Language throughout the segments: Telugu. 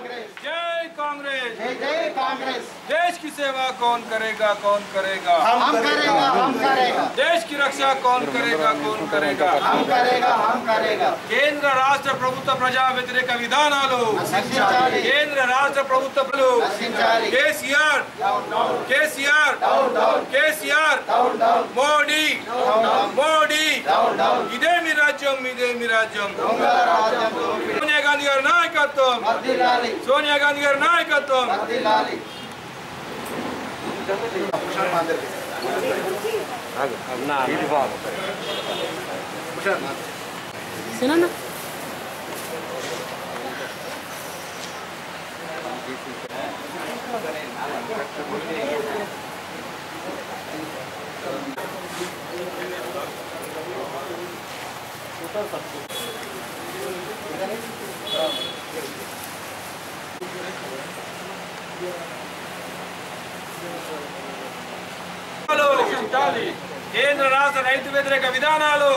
कांग्रेस जय कांग्रेस जय जय कांग्रेस देश की सेवा कौन करेगा कौन करेगा हम करेगा हम करेगा देश की रक्षा कौन करेगा कौन करेगा हम करेगा हम करेगा కేంద్ర రాష్ట్ర ప్రభుత్వ ప్రజా వ్యతిరేక విధానాలు నశించాలి కేంద్ర రాష్ట్ర ప్రభుత్వాలు నశించాలి KCR KCR KCR down down Modi Modi down down ఇదే మీ రాజ్యం ఇదే మీ రాజ్యం దొంగల రాజ్యం దోపిడీ సోనియా గాంధీ గారి నాయకత్వం వర్ధిల్లాలి సోనియా గాంధీ గారి నాయకత్వం వర్ధిల్లాలి సునన్న కేంద్ర రాష్ట్ర రైతు వ్యతిరేక విధానాలు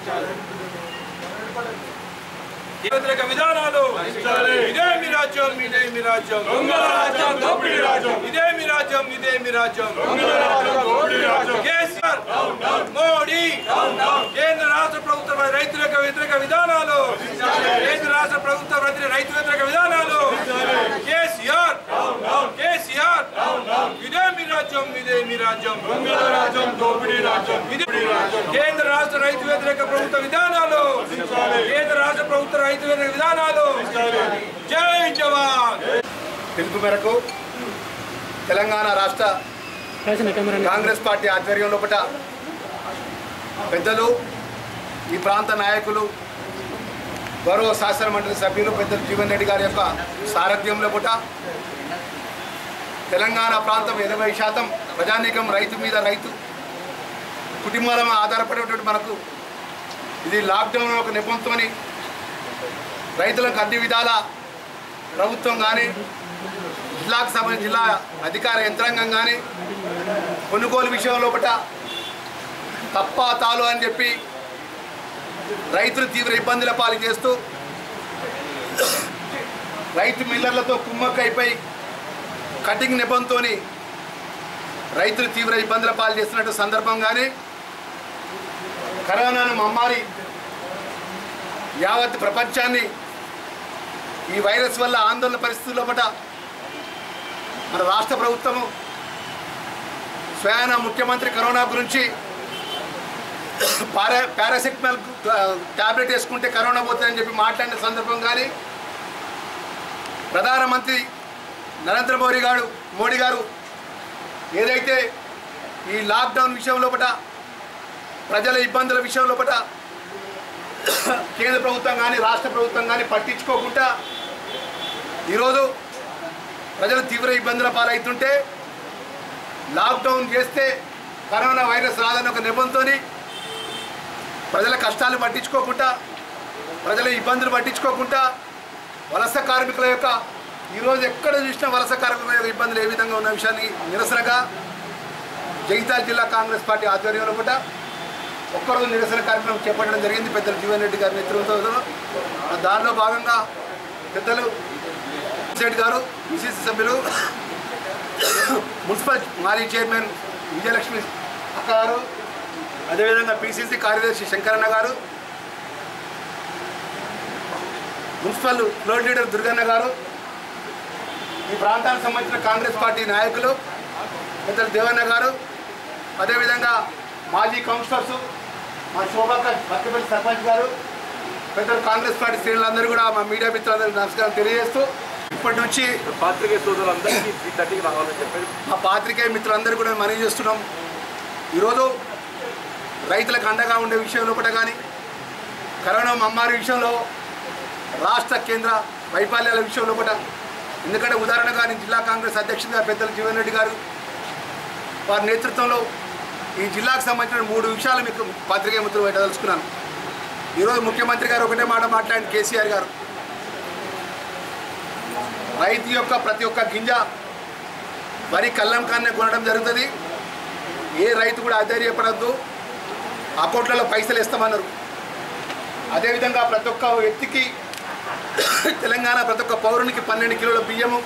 వ్యతిరేక విధానాలు ఇదే మీ రాజ్యం ఇదే మీ రాజ్యం ఇదే మీ రాజ్యం ఇదే మీ రాజ్యం కేసీఆర్ మోడీ కేంద్ర రాష్ట్ర ప్రభుత్వ రైతుల వ్యతిరేక విధానాలు కేంద్ర రాష్ట్ర ప్రభుత్వ వ్యతిరేక రైతు వ్యతిరేక విధానాలు కేసీఆర్ కేసీఆర్ ఇదే మీ రాజ్యం ఇదే మీ రాజ్యం ఇదే కేంద్ర రాష్ట్ర రైతు వ్యతిరేక ప్రభుత్వ విధానాలు కేంద్ర రాష్ట్ర ప్రభుత్వ రైతు వ్యతిరేక విధానాలు జై జవాన్ పిలుపు మేరకు తెలంగాణ రాష్ట్ర కలిసిన కెమెరా కాంగ్రెస్ పార్టీ ఆధ్వర్యం లోపల పెద్దలు ఈ ప్రాంత నాయకులు గౌరవ శాసన మండలి సభ్యులు పెద్దలు జీవన్ రెడ్డి గారి యొక్క సారథ్యంలో పుట తెలంగాణ ప్రాంతం ఎనభై శాతం ప్రజానీకం రైతు మీద రైతు కుటుంబాల మీద ఆధారపడేటువంటి మనకు ఇది లాక్డౌన్ ఒక నెపంతోని రైతులకు అన్ని విధాల ప్రభుత్వం కానీ జిల్లాకు సంబంధించిన జిల్లా అధికార యంత్రాంగం కానీ కొనుగోలు విషయం లోపల తప్ప తాలు అని చెప్పి రైతులు తీవ్ర ఇబ్బందుల పాలు చేస్తూ రైతు మిల్లర్లతో కుమ్మక్కైపోయి కటింగ్ నెపంతో రైతులు తీవ్ర ఇబ్బందుల పాలు చేస్తున్నట్టు సందర్భం కానీ కరోనాను మమ్మారి యావత్ ప్రపంచాన్ని ఈ వైరస్ వల్ల ఆందోళన పరిస్థితుల లోపల మన రాష్ట్ర ప్రభుత్వము స్వయాన ముఖ్యమంత్రి కరోనా గురించి పారా పారాసెటమాల్ ట్యాబ్లెట్ వేసుకుంటే కరోనా పోతుందని చెప్పి మాట్లాడిన సందర్భం కానీ ప్రధానమంత్రి నరేంద్ర మోడీ గారు మోడీ గారు ఏదైతే ఈ లాక్డౌన్ విషయం లోపల ప్రజల ఇబ్బందుల విషయం లోపల కేంద్ర ప్రభుత్వం కానీ రాష్ట్ర ప్రభుత్వం కానీ పట్టించుకోకుండా ఈరోజు ప్రజలు తీవ్ర ఇబ్బందుల పాలవుతుంటే లాక్డౌన్ చేస్తే కరోనా వైరస్ రాదని ఒక నిబంధనతో ప్రజల కష్టాలు పట్టించుకోకుండా ప్రజల ఇబ్బందులు పట్టించుకోకుండా వలస కార్మికుల యొక్క ఈరోజు ఎక్కడ చూసినా వలస కార్మికుల యొక్క ఇబ్బందులు ఏ విధంగా ఉన్న విషయాన్ని నిరసనగా జగిత్యాల జిల్లా కాంగ్రెస్ పార్టీ ఆధ్వర్యంలో కూడా ఒక్కరోజు నిరసన కార్యక్రమం చేపట్టడం జరిగింది పెద్దలు జీవన్ రెడ్డి గారి నేతృత్వంలో దానిలో భాగంగా పెద్దలు రెడ్డి గారు పిసిసి సభ్యులు మున్సిపల్ మాజీ చైర్మన్ విజయలక్ష్మి అక్క గారు అదేవిధంగా పిసిసి కార్యదర్శి శంకరన్న గారు మున్సిపల్ ఫ్లోర్ లీడర్ దుర్గన్న గారు ఈ ప్రాంతానికి సంబంధించిన కాంగ్రెస్ పార్టీ నాయకులు పెద్దలు దేవన్న గారు అదేవిధంగా మాజీ కౌన్సిలర్స్ మా శోభాకర్ బక్కపల్లి సర్పంచ్ గారు పెద్దలు కాంగ్రెస్ పార్టీ శ్రేణులందరూ కూడా మా మీడియా మిత్రులందరికీ నమస్కారం తెలియజేస్తూ ఇప్పటి నుంచి పాత్రికేయ సోదరులందరికీ త్రీ థర్టీకి రావాలని చెప్పి మా పాత్రికేయ మిత్రులందరూ కూడా మనవి చేస్తున్నాం ఈరోజు రైతులకు అండగా ఉండే విషయంలో కూడా కానీ కరోనా మమ్మారి విషయంలో రాష్ట్ర కేంద్ర వైఫల్యాల విషయంలో కూడా ఎందుకంటే ఉదాహరణగా నేను జిల్లా కాంగ్రెస్ అధ్యక్షుడిగా పెద్దలు జీవన్ రెడ్డి గారు వారి నేతృత్వంలో ఈ జిల్లాకు సంబంధించిన మూడు విషయాలు మీకు పత్రికేయ మిత్రులు పెట్టదలుచుకున్నాను ఈరోజు ముఖ్యమంత్రి గారు ఒకటే మాట మాట్లాడిన కేసీఆర్ గారు రైతు యొక్క ప్రతి ఒక్క గింజ వరి కళ్ళం కన్నే కొనడం జరుగుతుంది ఏ రైతు కూడా అధైర్యపడద్దు అకౌంట్లలో పైసలు ఇస్తామన్నారు అదేవిధంగా ప్రతి ఒక్క వ్యక్తికి తెలంగాణ ప్రతి ఒక్క పౌరునికి పన్నెండు కిలోల బియ్యము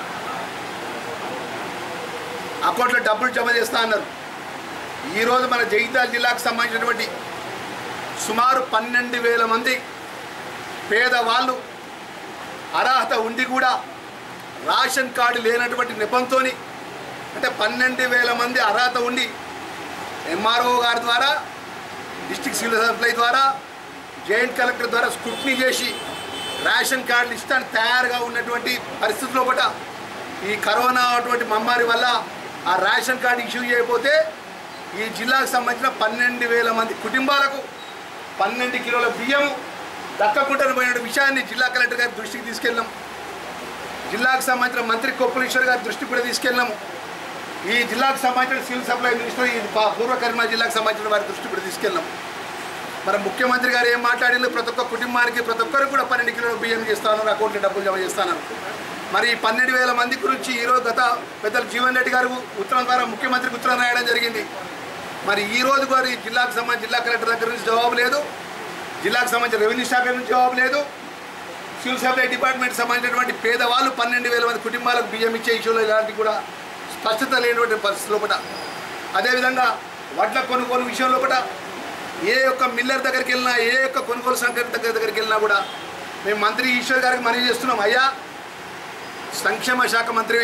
అకౌంట్లో డబ్బులు జమ చేస్తా అన్నారు ఈరోజు మన జగిత్యాల జిల్లాకు సంబంధించినటువంటి సుమారు పన్నెండు వేల మంది పేదవాళ్ళు అర్హత ఉండి కూడా రేషన్ కార్డు లేనటువంటి నెపంతో అంటే పన్నెండు వేల మంది అర్హత ఉండి ఎంఆర్ఓ గారి ద్వారా డిస్టిక్ సివిల్ సప్లై ద్వారా జాయింట్ కలెక్టర్ ద్వారా స్క్రూట్నీ చేసి రేషన్ కార్డు ఇష్టానికి తయారుగా ఉన్నటువంటి పరిస్థితుల్లో పట ఈ కరోనా అటువంటి మమ్మారి వల్ల ఆ రేషన్ కార్డు ఇష్యూ చేయకపోతే ఈ జిల్లాకు సంబంధించిన పన్నెండు వేల మంది కుటుంబాలకు పన్నెండు కిలోల బియ్యం దక్కకుండా పోయిన విషయాన్ని జిల్లా కలెక్టర్ గారి దృష్టికి తీసుకెళ్ళాం జిల్లాకు సంబంధించిన మంత్రి కొప్పులేశ్వర్ గారి దృష్టికి కూడా తీసుకెళ్ళాము ఈ జిల్లాకు సంబంధించిన సివిల్ సప్లై మినిస్టర్ ఈ పా- పూర్వ కరీంనగర్ జిల్లాకు సంబంధించిన వారి దృష్టికి కూడా తీసుకెళ్ళాం మరి ముఖ్యమంత్రి గారు ఏం మాట్లాడిందో ప్రతి ఒక్క కుటుంబానికి ప్రతి ఒక్కరికి కూడా పన్నెండు కిలోల బియ్యం చేస్తాను అకౌంట్లో డబ్బులు జమ చేస్తాను మరి ఈ పన్నెండు వేల మంది గురించి ఈరోజు గత పెద్దలు జీవన్ రెడ్డి గారు ఉత్తరం ద్వారా ముఖ్యమంత్రికి ఉత్తరం రాయడం జరిగింది మరి ఈ రోజు గారు ఈ జిల్లాకు సంబంధించి జిల్లా కలెక్టర్ దగ్గర నుంచి జవాబు లేదు జిల్లాకు సంబంధించిన రెవెన్యూ శాఖ నుంచి జవాబు లేదు సివిల్ సప్లై డిపార్ట్మెంట్ సంబంధించినటువంటి పేదవాళ్ళు పన్నెండు వేల మంది కుటుంబాలకు బియ్యం ఇచ్చే ఇష్యూలో ఇలాంటి కూడా స్పష్టత లేనటువంటి పరిస్థితి లోపల అదేవిధంగా వడ్ల కొనుగోలు విషయం లోపల ఏ యొక్క మిల్లర్ దగ్గరికి వెళ్ళినా ఏ యొక్క కొనుగోలు సంఘటన దగ్గర దగ్గరికి వెళ్ళినా కూడా మేము మంత్రి ఈశ్వర్ గారికి మనవి చేస్తున్నాం అయ్యా సంక్షేమ శాఖ మంత్రి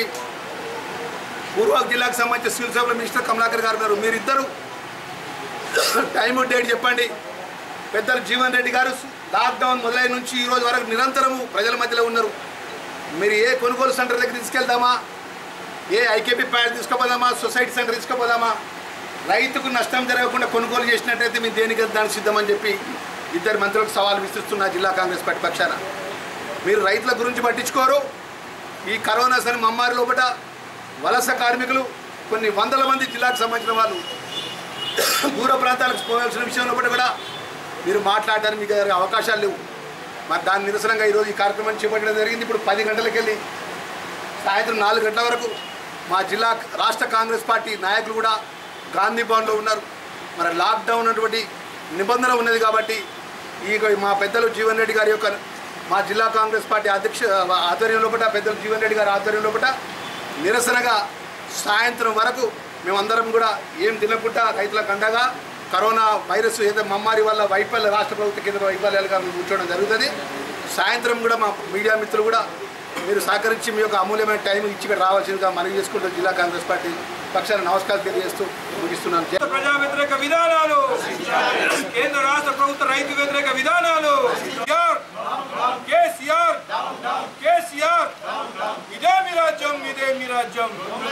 పూర్వ జిల్లాకు సంబంధించిన సివిల్ సప్లై మినిస్టర్ కమలాకర్ గారు ఉన్నారు మీరిద్దరు టైం డేట్ చెప్పండి పెద్దలు జీవన్ రెడ్డి గారు లాక్డౌన్ మొదలైన నుంచి ఈ రోజు వరకు నిరంతరము ప్రజల మధ్యలో ఉన్నారు మీరు ఏ కొనుగోలు సెంటర్ దగ్గర తీసుకెళ్దామా ఏ ఐకేపీ ప్యాడ్ తీసుకుపోదామా సొసైటీ సెంటర్ తీసుకుపోదామా రైతుకు నష్టం జరగకుండా కొనుగోలు చేసినట్టయితే మీరు దేనికి దానికి సిద్ధమని చెప్పి ఇద్దరు మంత్రులకు సవాల్ విసురుతున్న జిల్లా కాంగ్రెస్ పార్టీ పక్షాన మీరు రైతుల గురించి పట్టించుకోరు ఈ కరోనా సరి మమ్మారి లోపల వలస కార్మికులు కొన్ని వందల మంది జిల్లాకు సంబంధించిన వాళ్ళు దూర ప్రాంతాలకు పోవాల్సిన విషయం లోపల కూడా మీరు మాట్లాడడానికి మీకు దగ్గర అవకాశాలు లేవు మరి దాని నిరసనంగా ఈరోజు ఈ కార్యక్రమాన్ని చేపట్టడం జరిగింది ఇప్పుడు పది గంటలకు వెళ్ళి సాయంత్రం నాలుగు గంటల వరకు మా జిల్లా రాష్ట్ర కాంగ్రెస్ పార్టీ నాయకులు కూడా గాంధీ భవన్లో ఉన్నారు మరి లాక్డౌన్ అటువంటి నిబంధన ఉన్నది కాబట్టి ఈ మా పెద్దలు జీవన్ రెడ్డి గారి యొక్క మా జిల్లా కాంగ్రెస్ పార్టీ అధ్యక్ష ఆధ్వర్యం లోపల పెద్దలు జీవన్ రెడ్డి గారి ఆధ్వర్యం లోపల నిరసనగా సాయంత్రం వరకు మేమందరం కూడా ఏం తినకుండా రైతులకు అండగా కరోనా వైరస్ ఏదో మమ్మారి వల్ల వైఫల్య రాష్ట్ర ప్రభుత్వ కేంద్ర వైఫల్యాలుగా మేము కూర్చోవడం జరుగుతుంది సాయంత్రం కూడా మా మీడియా మిత్రులు కూడా మీరు సహకరించి మీ యొక్క అమూల్యమైన టైం ఇచ్చి ఇక్కడ రావాల్సిందిగా మనవి చేసుకుంటూ జిల్లా కాంగ్రెస్ పార్టీ పక్షాన నమస్కారం తెలియజేస్తూ ముగిస్తున్నాను జై- ప్రజా వ్యతిరేక విధానాలు కేంద్ర రాష్ట్ర ప్రభుత్వ రైతు వ్యతిరేక విధానాలు కేసీఆర్ కేసీఆర్ ఇదే మీ రాజ్యం ఇదే మీ రాజ్యం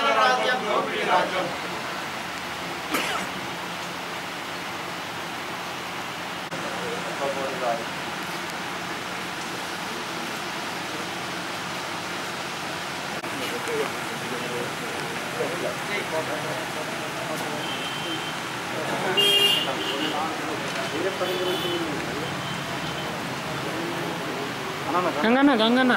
గంగన్న గంగన్న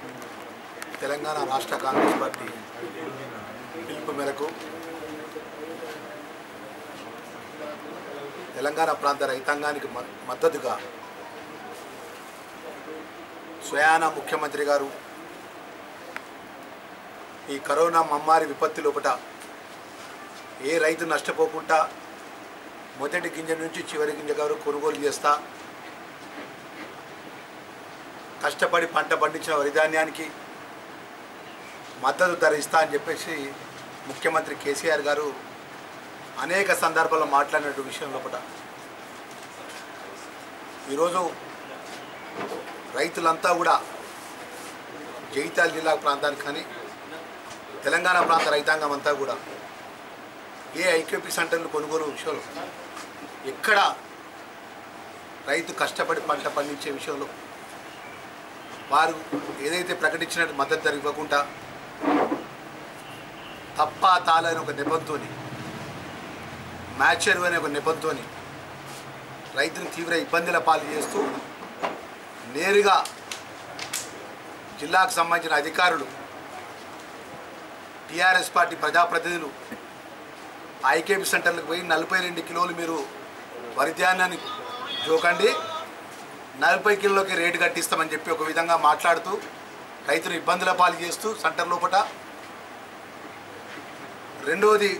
తెలంగాణ రాష్ట్ర కాంగ్రెస్ పార్టీ పిలుపు మేరకు తెలంగాణ ప్రాంత రైతాంగానికి మ- మద్దతుగా స్వయాన ముఖ్యమంత్రి గారు ఈ కరోనా మమ్మారి విపత్తి లోపట ఏ రైతు నష్టపోకుండా మొదటి గింజ నుంచి చివరి గింజ గారు కొనుగోలు చేస్తా కష్టపడి పంట పండించిన వరి ధాన్యానికి మద్దతు ధర ఇస్తా అని చెప్పేసి ముఖ్యమంత్రి కేసీఆర్ గారు అనేక సందర్భాల్లో మాట్లాడిన విషయం లోపల ఈరోజు రైతులంతా కూడా జగిత్యాల జిల్లా ప్రాంతానికి కానీ తెలంగాణ ప్రాంత రైతాంగం అంతా కూడా ఏ ఐక్యూపీ సెంటర్లు కొనుగోలు విషయంలో ఎక్కడ రైతు కష్టపడి పంట పండించే విషయంలో వారు ఏదైతే ప్రకటించినట్టు మద్దతు ధర ఇవ్వకుండా తప్ప తాళని ఒక నెపంతో మ్యాచర్ అనే ఒక నెపంతో రైతును తీవ్ర ఇబ్బందుల పాలు చేస్తూ నేరుగా జిల్లాకు సంబంధించిన అధికారులు టీఆర్ఎస్ పార్టీ ప్రజాప్రతినిధులు ఐకేపీ సెంటర్లకు పోయి నలభై రెండు కిలోలు మీరు వరి ధాన్యాన్ని జోకండి నలభై కిలోలకి రేటు కట్టిస్తామని చెప్పి ఒక విధంగా మాట్లాడుతూ రైతులు ఇబ్బందుల పాలు చేస్తూ సెంటర్ లోపల రెండవది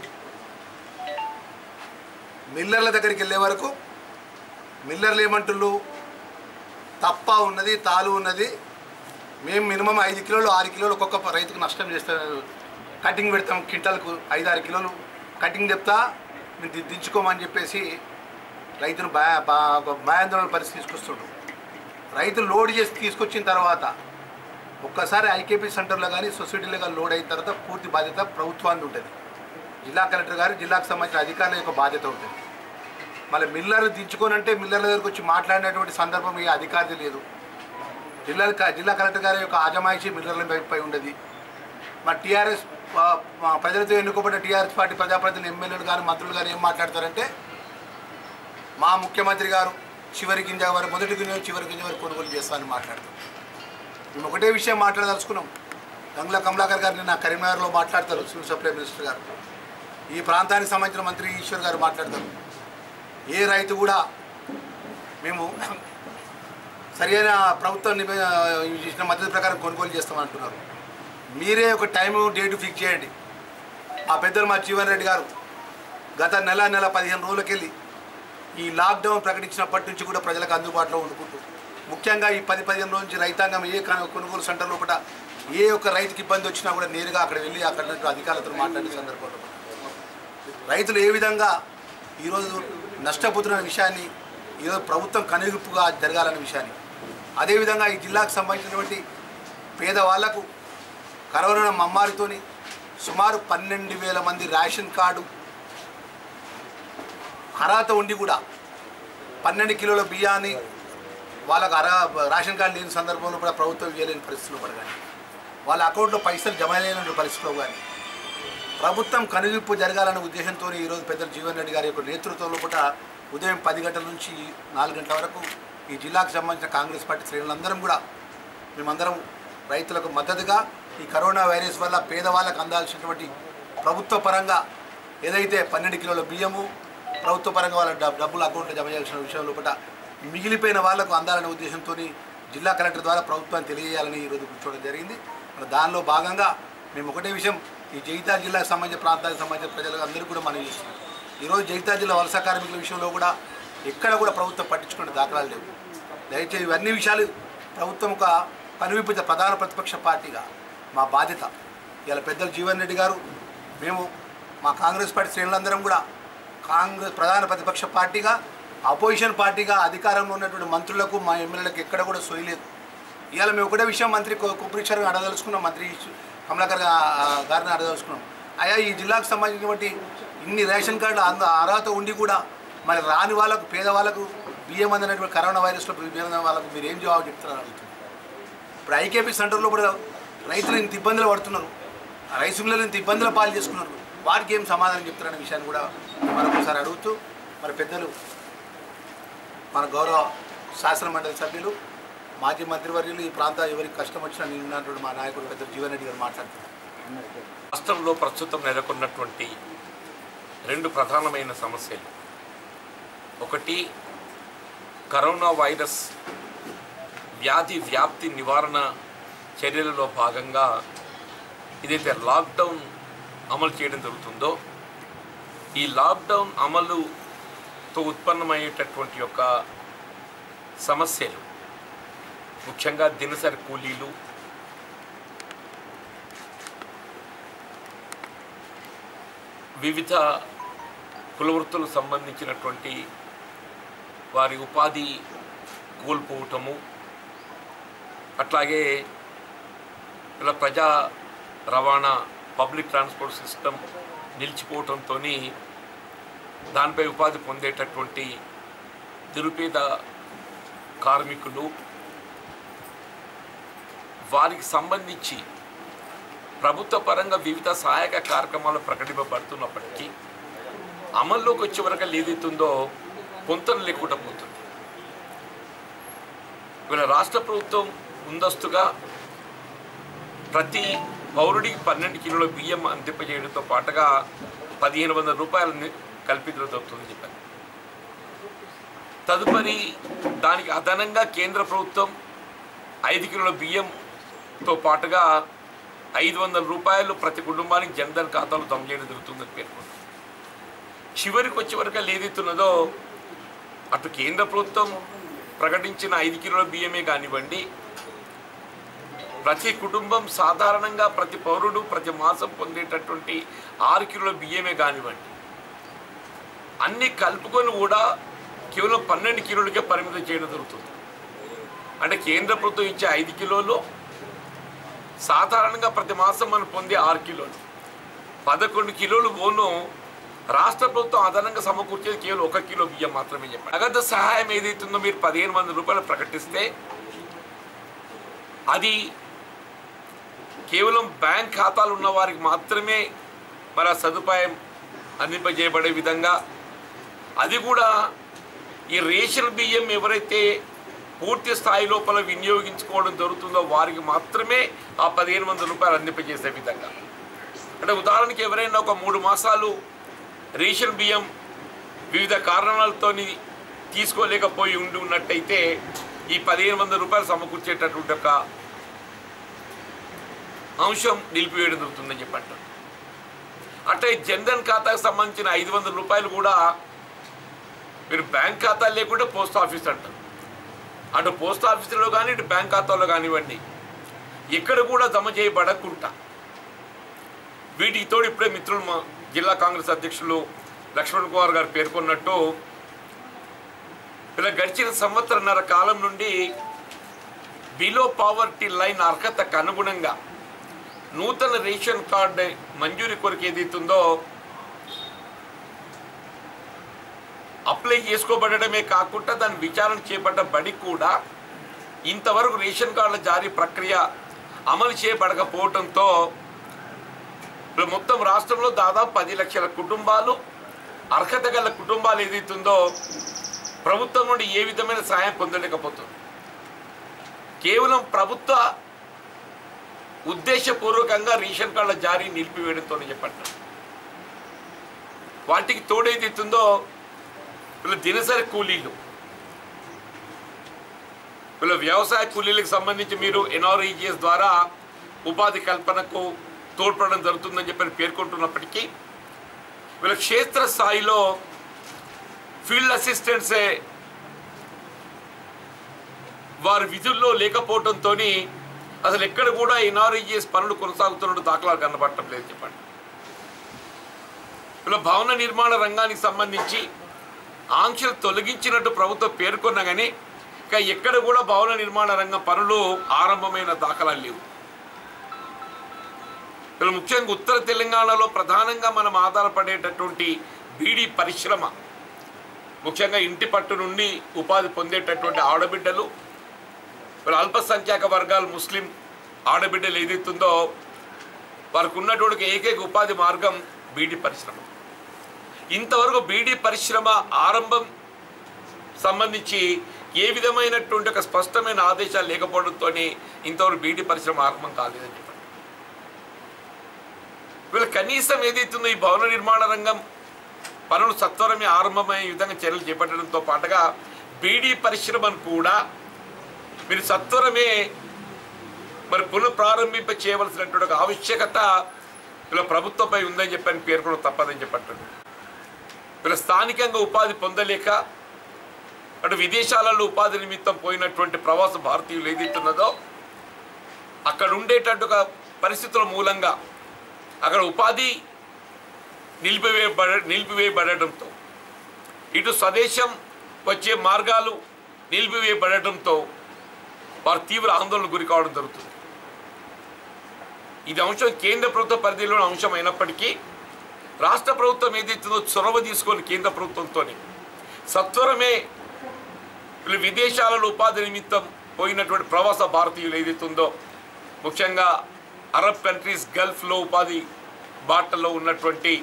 మిల్లర్ల దగ్గరికి వెళ్ళే వరకు మిల్లర్లు ఏమంటుళ్ళు తప్ప ఉన్నది తాలు ఉన్నది మేము మినిమం ఐదు కిలోలు ఆరు కిలోలు ఒక్కొక్క రైతుకు నష్టం చేస్తాం కటింగ్ పెడతాం క్వింటాల్కు ఐదు ఆరు కిలోలు కటింగ్ చెప్తా మేము ది- దించుకోమని చెప్పేసి రైతును భయ బా- భయాందోళన పరిస్థితి తీసుకొస్తుండ్రు రైతులు లోడ్ చేసి తీసుకొచ్చిన తర్వాత ఒక్కసారి ఐకేపీ సెంటర్లో కానీ సొసైటీలో కానీ లోడ్ అయిన తర్వాత పూర్తి బాధ్యత ప్రభుత్వానికి ఉంటుంది జిల్లా కలెక్టర్ గారు జిల్లాకు సంబంధించిన అధికారుల యొక్క బాధ్యత ఉంటుంది మళ్ళీ మిల్లర్ దించుకోనంటే మిల్లర్ల దగ్గరకు వచ్చి మాట్లాడినటువంటి సందర్భం ఈ అధికారిది లేదు జిల్లా జిల్లా కలెక్టర్ గారి యొక్క ఆజమాయిషి మిల్లర్ల పై ఉండదు మా టీఆర్ఎస్ ప్రజలతో ఎన్నుకోబడ్డ టీఆర్ఎస్ పార్టీ ప్రజాప్రతినిధులు ఎమ్మెల్యేలు కానీ మంత్రులు కానీ ఏం మాట్లాడతారంటే మా ముఖ్యమంత్రి గారు చివరి గింజ వారు మొదటి గింజ చివరి గింజ వరకు కొనుగోలు చేస్తామని మాట్లాడతాం మేము ఒకటే విషయం మాట్లాడదలుచుకున్నాం గంగుల కమలాకర్ గారు నిన్న కరీంనగర్లో మాట్లాడతారు సివిల్ సప్లై మినిస్టర్ గారు ఈ ప్రాంతానికి సంబంధించిన మంత్రి ఈశ్వర్ గారు మాట్లాడతారు ఏ రైతు కూడా మేము సరైన ప్రభుత్వం నిబ- ఇచ్చిన మద్దతు ప్రకారం కొనుగోలు చేస్తామంటున్నారు మీరే ఒక టైం డేట్ ఫిక్స్ చేయండి ఆ పెద్దలు మా జీవన్ రెడ్డి గారు గత నెల నెల పదిహేను రోజులకెళ్ళి ఈ లాక్డౌన్ ప్రకటించినప్పటి నుంచి కూడా ప్రజలకు అందుబాటులో ఉండుకుంటూ ముఖ్యంగా ఈ పది పదిహేను రోజుల నుంచి రైతాంగం ఏ కను- కొనుగోలు సెంటర్ లోపల ఏ ఒక్క రైతుకి ఇబ్బంది వచ్చినా కూడా నేరుగా అక్కడ వెళ్ళి అక్కడ ఉన్నటువంటి అధికారులతో మాట్లాడే సందర్భంలో రైతులు ఏ విధంగా ఈరోజు నష్టపోతున్న విషయాన్ని ఈరోజు ప్రభుత్వం కనువిప్పుగా జరగాలనే విషయాన్ని అదేవిధంగా ఈ జిల్లాకు సంబంధించినటువంటి పేదవాళ్లకు కరోనా మమ్మారితోని సుమారు పన్నెండు వేల మంది రేషన్ కార్డు అర్హత ఉండి కూడా పన్నెండు కిలోల బియ్యాన్ని వాళ్ళకు అర రేషన్ కార్డు లేని సందర్భంలో కూడా ప్రభుత్వం ఇవ్వలేని పరిస్థితులు కూడా కానీ వాళ్ళ అకౌంట్లో పైసలు జమ లేని పరిస్థితిలో కానీ ప్రభుత్వం కనువిప్పు జరగాలనే ఉద్దేశంతో ఈరోజు పెద్దలు జీవన్ రెడ్డి గారి యొక్క నేతృత్వంలో కూడా ఉదయం పది గంటల నుంచి నాలుగు గంటల వరకు ఈ జిల్లాకు సంబంధించిన కాంగ్రెస్ పార్టీ శ్రేణులందరం కూడా మేమందరం రైతులకు మద్దతుగా ఈ కరోనా వైరస్ వల్ల పేదవాళ్ళకు అందాల్సినటువంటి ప్రభుత్వ పరంగా ఏదైతే పన్నెండు కిలోల బియ్యము ప్రభుత్వ పరంగా వాళ్ళ డబ్- డబ్బులు అకౌంట్లో జమ చేయాల్సిన విషయం లోపల మిగిలిపోయిన వాళ్లకు అందాలనే ఉద్దేశంతో జిల్లా కలెక్టర్ ద్వారా ప్రభుత్వాన్ని తెలియజేయాలని ఈరోజు కూర్చోవడం జరిగింది మరి దానిలో భాగంగా మేము ఒకటే విషయం ఈ జగిత్యాల జిల్లాకు సంబంధించిన ప్రాంతానికి సంబంధించిన ప్రజలకు అందరికీ కూడా మనం చేస్తున్నాం ఈరోజు జగిత్యాల జిల్లా వలస కార్మికుల విషయంలో కూడా ఎక్కడ కూడా ప్రభుత్వం పట్టించుకునే దాఖలాలు లేవు దయచేసి ఇవన్నీ విషయాలు ప్రభుత్వం ఒక కనువిప్పించ ప్రధాన ప్రతిపక్ష పార్టీగా మా బాధ్యత ఇలా పెద్దలు జీవన్ రెడ్డి గారు మేము మా కాంగ్రెస్ పార్టీ శ్రేణులందరం కూడా కాంగ్రెస్ ప్రధాన ప్రతిపక్ష పార్టీగా అపోజిషన్ పార్టీగా అధికారంలో ఉన్నటువంటి మంత్రులకు మా ఎమ్మెల్యేలకు ఎక్కడ కూడా సోయలేదు ఇవాళ మేము ఒకటే విషయం మంత్రి కుప్రీశ్వర్ అడదలుచుకున్నాం మంత్రి కమలాకర్ గా- గారిని అడదలుచుకున్నాం అయ్యా ఈ జిల్లాకు సంబంధించినటువంటి ఇన్ని రేషన్ కార్డులు అంద అర్హత ఉండి కూడా మరి రాని వాళ్ళకు పేదవాళ్ళకు బియ్యం అందినటువంటి కరోనా వైరస్లో బియ్యం అందిన వాళ్ళకు మీరు ఏం జవాబు చెప్తున్నారు అడుగుతున్నారు ఇప్పుడు ఐకేపీ సెంటర్లో కూడా రైతులు ఇంత ఇబ్బందులు పడుతున్నారు ఆ రైస్ మిల్లర్లు ఇంత ఇబ్బందుల పాలు చేసుకున్నారు వారికి ఏం సమాధానం చెప్తారనే విషయాన్ని కూడా మరొకసారి అడుగుతూ మరి పెద్దలు మన గౌరవ శాసన మండలి సభ్యులు మాజీ మంత్రివర్యులు ఈ ప్రాంత ఎవరికి కష్టం వచ్చినా నేను ఉన్నటువంటి మా నాయకుడు పెద్ద జీవన్ రెడ్డి గారు మాట్లాడుతున్నారు రాష్ట్రంలో ప్రస్తుతం నెలకొన్నటువంటి రెండు ప్రధానమైన సమస్యలు ఒకటి కరోనా వైరస్ వ్యాధి వ్యాప్తి నివారణ చర్యలలో భాగంగా ఏదైతే లాక్డౌన్ అమలు చేయడం జరుగుతుందో ఈ లాక్డౌన్ అమలుతో ఉత్పన్నమయ్యేటటువంటి యొక్క సమస్యలు ముఖ్యంగా దినసరి కూలీలు వివిధ కులవృత్తులకు సంబంధించినటువంటి వారి ఉపాధి కోల్పోవటము అట్లాగే ఇలా ప్రజా రవాణా పబ్లిక్ ట్రాన్స్పోర్ట్ సిస్టమ్ నిలిచిపోవటంతో దానిపై ఉపాధి పొందేటటువంటి నిరుపేద కార్మికులు వారికి సంబంధించి ప్రభుత్వ పరంగా వివిధ సహాయక కార్యక్రమాలు ప్రకటింపబడుతున్నప్పటికీ అమల్లోకి వచ్చే వరకు ఏదైతుందో పొంతన లేకుండా పోతుంది ఇవాళ రాష్ట్ర ప్రభుత్వం ముందస్తుగా ప్రతి పౌరుడికి పన్నెండు కిలోల బియ్యం అందింపజేయడంతో పాటుగా పదిహేను వందల రూపాయలని కల్పించడం జరుగుతుందని చెప్పారు తదుపరి దానికి అదనంగా కేంద్ర ప్రభుత్వం ఐదు కిలోల బియ్యంతో పాటుగా ఐదు వందల రూపాయలు ప్రతి కుటుంబానికి జన్ధన్ ఖాతాలో జమ చేయడం జరుగుతుందని పేర్కొంది చివరికి వచ్చే వరకు ఏదైతున్నదో అటు కేంద్ర ప్రభుత్వం ప్రకటించిన ఐదు కిలోల బియ్యమే కానివ్వండి ప్రతి కుటుంబం సాధారణంగా ప్రతి పౌరుడు ప్రతి మాసం పొందేటటువంటి ఆరు కిలోల బియ్యమే కానివ్వండి అన్ని కలుపుకొని కూడా కేవలం పన్నెండు కిలోలకే పరిమితం చేయడం జరుగుతుంది అంటే కేంద్ర ప్రభుత్వం ఇచ్చే ఐదు కిలోలు సాధారణంగా ప్రతి మాసం మనం పొందే ఆరు కిలోలు పదకొండు కిలోలు పోను రాష్ట్ర ప్రభుత్వం అదనంగా సమకూర్చేది కేవలం ఒక కిలో బియ్యం మాత్రమే చెప్పండి నగదు సహాయం ఏదైతుందో మీరు పదిహేను వందల రూపాయలు ప్రకటిస్తే అది కేవలం బ్యాంక్ ఖాతాలు ఉన్న వారికి మాత్రమే మరి ఆ సదుపాయం అందింపజేయబడే విధంగా అది కూడా ఈ రేషన్ బియ్యం ఎవరైతే పూర్తి స్థాయి లోపల వినియోగించుకోవడం జరుగుతుందో వారికి మాత్రమే ఆ పదిహేను వందల రూపాయలు అందింపజేసే విధంగా అంటే ఉదాహరణకి ఎవరైనా ఒక మూడు మాసాలు రేషన్ బియ్యం వివిధ కారణాలతోని తీసుకోలేకపోయి ఉండి ఉన్నట్టయితే ఈ పదిహేను వందల రూపాయలు సమకూర్చేటటువంటి ఒక అంశం నిలిపివేయడం జరుగుతుందని చెప్పి అంటారు అట్లా ఈ జన్ధన్ ఖాతాకు సంబంధించిన ఐదు వందల రూపాయలు కూడా మీరు బ్యాంక్ ఖాతా లేకుంటే పోస్ట్ ఆఫీస్ అంటారు అటు పోస్ట్ ఆఫీసులో కానీ ఇటు బ్యాంక్ ఖాతాలో కానివ్వండి ఎక్కడ కూడా జమ చేయబడకుండా వీటికి తోడు ఇప్పుడే మిత్రులు మా జిల్లా కాంగ్రెస్ అధ్యక్షులు లక్ష్మణ్ కుమార్ గారు పేర్కొన్నట్టు ఇలా గడిచిన సంవత్సరన్నర కాలం నుండి బిలో పావర్టీ లైన్ అర్హతకు అనుగుణంగా నూతన రేషన్ కార్డు మంజూరీ కొరకు ఏదైతుందో అప్లై చేసుకోబడమే కాకుండా దాని విచారణ చేపట్టబడి కూడా ఇంతవరకు రేషన్ కార్డుల జారీ ప్రక్రియ అమలు చేయబడకపోవడంతో ఇప్పుడు మొత్తం రాష్ట్రంలో దాదాపు పది లక్షల కుటుంబాలు అర్హత గల కుటుంబాలు ఏదైతుందో ప్రభుత్వం నుండి ఏ విధమైన సహాయం పొందలేకపోతుంది కేవలం ప్రభుత్వ ఉద్దేశపూర్వకంగా రేషన్ కార్డుల జారీ నిలిపివేయడంతో చెప్పండి వాటికి తోడేదైతుందో వీళ్ళ దినసరి కూలీలు వీళ్ళ వ్యవసాయ కూలీలకు సంబంధించి మీరు ఎన్ఆర్ఈజిఎస్ ద్వారా ఉపాధి కల్పనకు తోడ్పడడం జరుగుతుందని చెప్పి పేర్కొంటున్నప్పటికీ వీళ్ళ క్షేత్ర స్థాయిలో ఫీల్డ్ అసిస్టెంట్సే వారి విధుల్లో లేకపోవడంతో అసలు ఎక్కడ కూడా ఎన్ఆర్ఈజిఎస్ పనులు కొనసాగుతున్నట్టు దాఖలాలు కనబడటం లేదు చెప్పండి వీళ్ళ భవన నిర్మాణ రంగానికి సంబంధించి ఆంక్షలు తొలగించినట్టు ప్రభుత్వం పేర్కొన్నా కానీ ఇంకా ఎక్కడ కూడా భవన నిర్మాణ రంగం పనులు ఆరంభమైన దాఖలాలు లేవు ఇలా ముఖ్యంగా ఉత్తర తెలంగాణలో ప్రధానంగా మనం ఆధారపడేటటువంటి బీడీ పరిశ్రమ ముఖ్యంగా ఇంటి పట్టు నుండి ఉపాధి పొందేటటువంటి ఆడబిడ్డలు వీళ్ళ అల్పసంఖ్యాక వర్గాలు ముస్లిం ఆడబిడ్డలు ఏదైతుందో వారికి ఉన్నటువంటి ఏకైక ఉపాధి మార్గం బీడీ పరిశ్రమ ఇంతవరకు బీడీ పరిశ్రమ ఆరంభం సంబంధించి ఏ విధమైనటువంటి ఒక స్పష్టమైన ఆదేశాలు లేకపోవడంతో ఇంతవరకు బీడీ పరిశ్రమ ఆరంభం కాలేదని చెప్పండి వీళ్ళ కనీసం ఏదైతుందో ఈ భవన నిర్మాణ రంగం పనులు సత్వరమే ఆరంభమయ్యే విధంగా చర్యలు చేపట్టడంతో పాటుగా బీడీ పరిశ్రమను కూడా మీరు సత్వరమే మరి పునః ప్రారంభింప చేయవలసినటువంటి ఒక ఆవశ్యకత ఇలా ప్రభుత్వంపై ఉందని చెప్పని పేర్కొనడం తప్పదని చెప్పంటుంది వీళ్ళ స్థానికంగా ఉపాధి పొందలేక అటు విదేశాలలో ఉపాధి నిమిత్తం పోయినటువంటి ప్రవాస భారతీయులు ఏదైతున్నదో అక్కడ ఉండేటట్టు ఒక పరిస్థితుల మూలంగా అక్కడ ఉపాధి నిలిపివేయబడ నిలిపివేయబడటంతో ఇటు స్వదేశం వచ్చే మార్గాలు నిలిపివేయబడటంతో వారు తీవ్ర ఆందోళనకు గురి కావడం జరుగుతుంది ఇది అంశం కేంద్ర ప్రభుత్వ పరిధిలోని అంశం అయినప్పటికీ రాష్ట్ర ప్రభుత్వం ఏదైతుందో చొరవ తీసుకొని కేంద్ర ప్రభుత్వంతో సత్వరమే వీళ్ళు విదేశాలలో ఉపాధి నిమిత్తం పోయినటువంటి ప్రవాస భారతీయులు ఏదైతుందో ముఖ్యంగా అరబ్ కంట్రీస్ గల్ఫ్లో ఉపాధి బాటలో ఉన్నటువంటి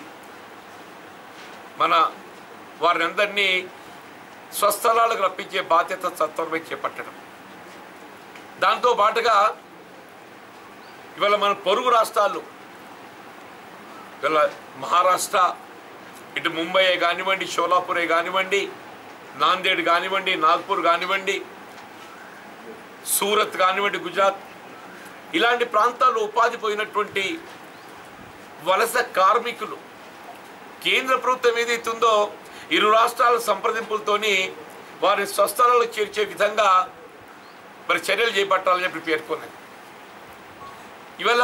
మన వారిని అందరినీ స్వస్థలాలకు రప్పించే బాధ్యత సత్వరమే చేపట్టడం దాంతో పాటుగా ఇవాళ మన పొరుగు రాష్ట్రాలు ఇవాళ మహారాష్ట్ర ఇటు ముంబై కానివ్వండి షోలాపూరే కానివ్వండి నాందేడ్ కానివ్వండి నాగ్పూర్ కానివ్వండి సూరత్ కానివ్వండి గుజరాత్ ఇలాంటి ప్రాంతాల్లో ఉపాధి పోయినటువంటి వలస కార్మికులు కేంద్ర ప్రభుత్వం ఏదైతుందో ఇరు రాష్ట్రాల సంప్రదింపులతోని వారిని స్వస్థలాలకు చేర్చే విధంగా మరి చర్యలు చేపట్టాలని చెప్పి పేర్కొన్నది ఇవాళ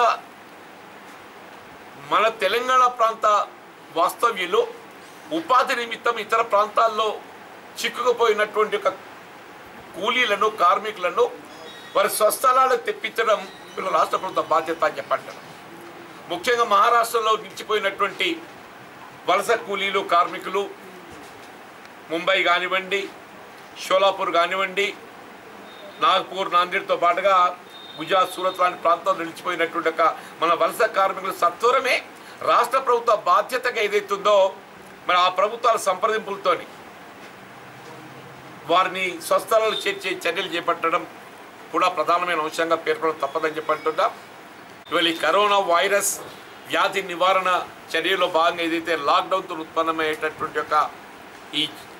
మన తెలంగాణ ప్రాంత వాస్తవ్యులు ఉపాధి నిమిత్తం ఇతర ప్రాంతాల్లో చిక్కుకుపోయినటువంటి ఒక కూలీలను కార్మికులను వారి స్వస్థలాలకు తెప్పించడం వీళ్ళ రాష్ట్ర ప్రభుత్వ బాధ్యత అని చెప్పంటారు ముఖ్యంగా మహారాష్ట్రలో నిలిచిపోయినటువంటి వలస కూలీలు కార్మికులు ముంబై కానివ్వండి షోలాపూర్ కానివ్వండి నాగ్పూర్ నాందేడ్తో పాటుగా గుజరాత్ సూరత్ లాంటి ప్రాంతాల్లో నిలిచిపోయినటువంటి ఒక మన వలస కార్మికులు సత్వరమే రాష్ట్ర ప్రభుత్వ బాధ్యతగా ఏదైతుందో మరి ఆ ప్రభుత్వాల సంప్రదింపులతోని వారిని స్వస్థలాలు చేర్చే చర్యలు చేపట్టడం కూడా ప్రధానమైన అంశంగా పేర్కొనడం తప్పదని చెప్పంటున్నా ఇవాళ ఈ కరోనా వైరస్ వ్యాధి నివారణ చర్యలో భాగంగా ఏదైతే లాక్డౌన్తో ఉత్పన్నమయ్యేటటువంటి యొక్క ఈ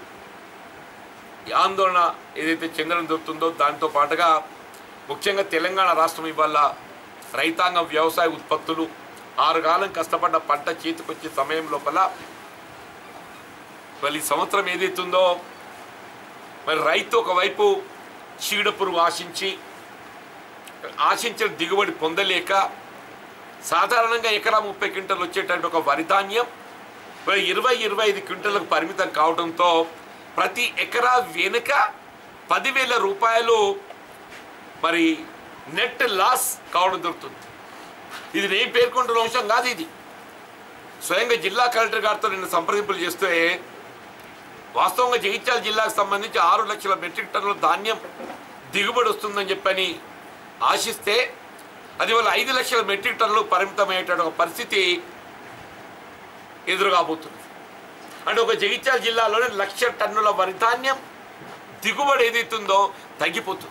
ఈ ఆందోళన ఏదైతే చెందడం జరుగుతుందో దాంతో పాటుగా ముఖ్యంగా తెలంగాణ రాష్ట్రం ఇవాళ రైతాంగం వ్యవసాయ ఉత్పత్తులు ఆరు కాలం కష్టపడ్డ పంట చేతికొచ్చే సమయం లోపల మరి ఈ సంవత్సరం ఏదైతుందో మరి రైతు ఒకవైపు చీడ పురుగు ఆశించి ఆశించిన దిగుబడి పొందలేక సాధారణంగా ఎకరా ముప్పై క్వింటలు వచ్చేటటువంటి ఒక వరి ధాన్యం మరి ఇరవై ఇరవై ఐదు క్వింటలకు పరిమితం కావడంతో ప్రతి ఎకరా వెనుక పదివేల రూపాయలు మరి నెట్ లాస్ కావడం దొరుకుతుంది ఇది నేను పేర్కొంటున్న అంశం కాదు ఇది స్వయంగా జిల్లా కలెక్టర్ గారితో నిన్న సంప్రదింపులు చేస్తే వాస్తవంగా జగిత్యాల జిల్లాకు సంబంధించి ఆరు లక్షల మెట్రిక్ టన్నుల ధాన్యం దిగుబడి వస్తుందని చెప్పని ఆశిస్తే అది వాళ్ళ ఐదు లక్షల మెట్రిక్ టన్నులు పరిమితమయ్యేట ఒక పరిస్థితి ఎదురుగాబోతుంది అంటే ఒక జగిత్యాల జిల్లాలోనే లక్ష టన్నుల వరి ధాన్యం దిగుబడి ఏదైతుందో తగ్గిపోతుంది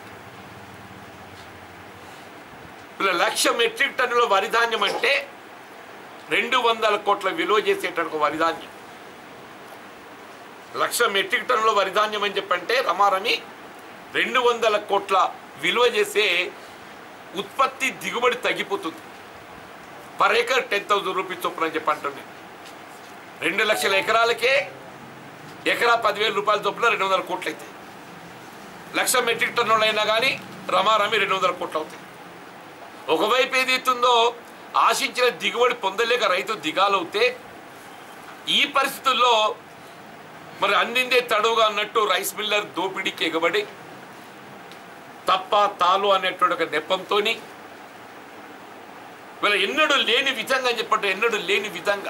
ఇలా లక్ష మెట్రిక్ టన్నుల వరి ధాన్యం అంటే రెండు వందల కోట్ల విలువ చేసేటటువంటి ఒక వరి ధాన్యం లక్ష మెట్రిక్ టన్నుల వరి ధాన్యం అని చెప్పంటే రమారమి రెండు వందల కోట్ల విలువ చేసే ఉత్పత్తి దిగుబడి తగ్గిపోతుంది per acre ten thousand rupees చొప్పున అని చెప్పి అంటున్నాను రెండు లక్షల ఎకరాలకే ఎకరా పదివేల రూపాయల చొప్పున రెండు వందల కోట్లు అవుతాయి లక్ష మెట్రిక్ టన్నులు అయినా కానీ రమారమి రెండు వందల కోట్లు అవుతాయి ఒకవైపు ఏదైతుందో ఆశించిన దిగుబడి పొందలేక రైతు దిగాలవుతే ఈ పరిస్థితుల్లో మరి అందిందే తడువుగా అన్నట్టు రైస్ మిల్లర్ దోపిడీకి ఎగబడి తప్ప తాలు అనేటువంటి ఒక నెపంతో వీళ్ళ ఎన్నడూ లేని విధంగా అని చెప్పంటే ఎన్నడూ లేని విధంగా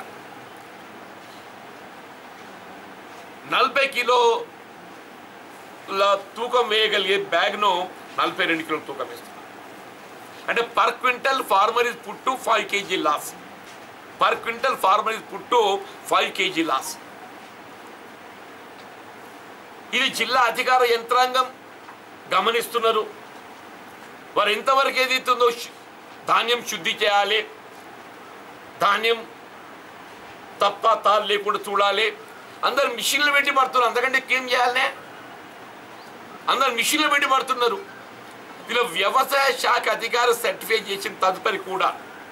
నలభై కిలోల తూకం వేయగలిగే బ్యాగ్ను నలభై రెండు కిలోల తూకం వేస్తున్నారు అంటే per quintal farmer is put to five kg loss per quintal farmer is put to five kg loss ఇది జిల్లా అధికార యంత్రాంగం గమనిస్తున్నారు వారు ఎంతవరకు ఏదైతుందో శు- ధాన్యం శుద్ధి చేయాలి ధాన్యం తప్ప తాలు లేకుండా చూడాలి అందరు మిషన్లు పెట్టి పడుతున్నారు అంతకంటే ఏం చేయాలనే అందరు మిషన్లు పెట్టి పడుతున్నారు ఇలా వ్యవసాయ శాఖ అధికార సర్టిఫై చేసిన తదుపరి కూడా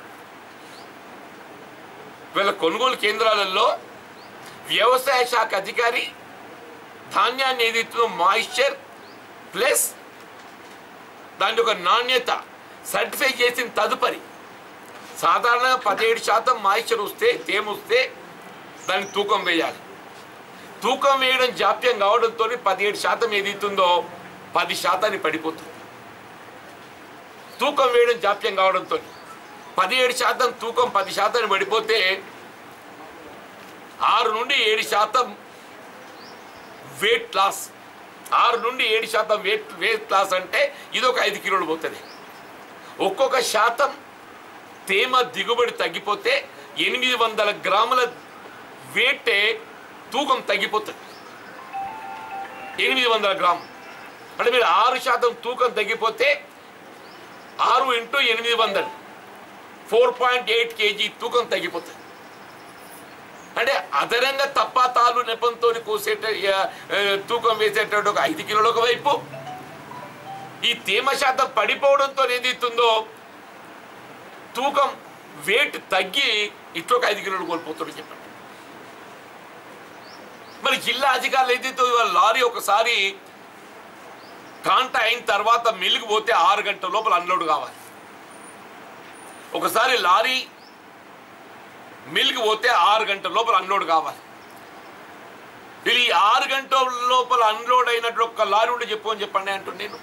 వీళ్ళ కొనుగోలు కేంద్రాలలో వ్యవసాయ శాఖ అధికారి ధాన్యాన్ని ఏదైతుందో మాయిశ్చర్ ప్లస్ దాని యొక్క నాణ్యత సర్టిఫై చేసిన తదుపరి సాధారణంగా పదిహేడు శాతం మాయిశ్చర్ వస్తే తేమ వస్తే దానికి తూకం వేయాలి తూకం వేయడం జాప్యం కావడంతో పదిహేడు శాతం ఏదైతుందో పది శాతాన్ని పడిపోతుంది తూకం వేయడం జాప్యం కావడంతో పదిహేడు శాతం తూకం పది శాతాన్ని పడిపోతే ఆరు నుండి ఏడు శాతం వెయిట్ లాస్ ఆరు నుండి ఏడు శాతం వెయిట్ వెయిట్ లాస్ అంటే ఇది ఒక ఐదు కిలోలు పోతుంది ఒక్కొక్క శాతం తేమ దిగుబడి తగ్గిపోతే ఎనిమిది వందల గ్రాముల వేటే తూకం తగ్గిపోతుంది ఎనిమిది వందల గ్రాములు అంటే మీరు ఆరు శాతం తూకం తగ్గిపోతే ఆరు ఇంటూ ఎనిమిది వందలు ఫోర్ పాయింట్ ఎయిట్ కేజీ తూకం తగ్గిపోతుంది అంటే అదనంగా తప్ప తాలు నెపంతో కోసేట ఆ, ఆ, తూకం వేసేటటువంటి ఒక ఐదు కిలోల ఒక వైపు ఈ తేమ శాతం పడిపోవడంతో ఏదైతుందో తూకం వెయిట్ తగ్గి ఇట్లా ఒక ఐదు కిలోలు కోల్పోతాడు చెప్పండి మరి జిల్లా అధికారులు ఏదైతే ఇవాళ లారీ ఒకసారి కాంట అయిన తర్వాత మిల్లుకు పోతే ఆరు గంటల లోపల అన్లోడ్ కావాలి ఒకసారి లారీ మిల్క్ పోతే ఆరు గంటల లోపల అన్లోడ్ కావాలి వీళ్ళు ఈ ఆరు గంటల లోపల అన్లోడ్ అయినట్టు ఒక్క లారీ ఉంటే చెప్పు అని చెప్పండి అంటున్నాను నేను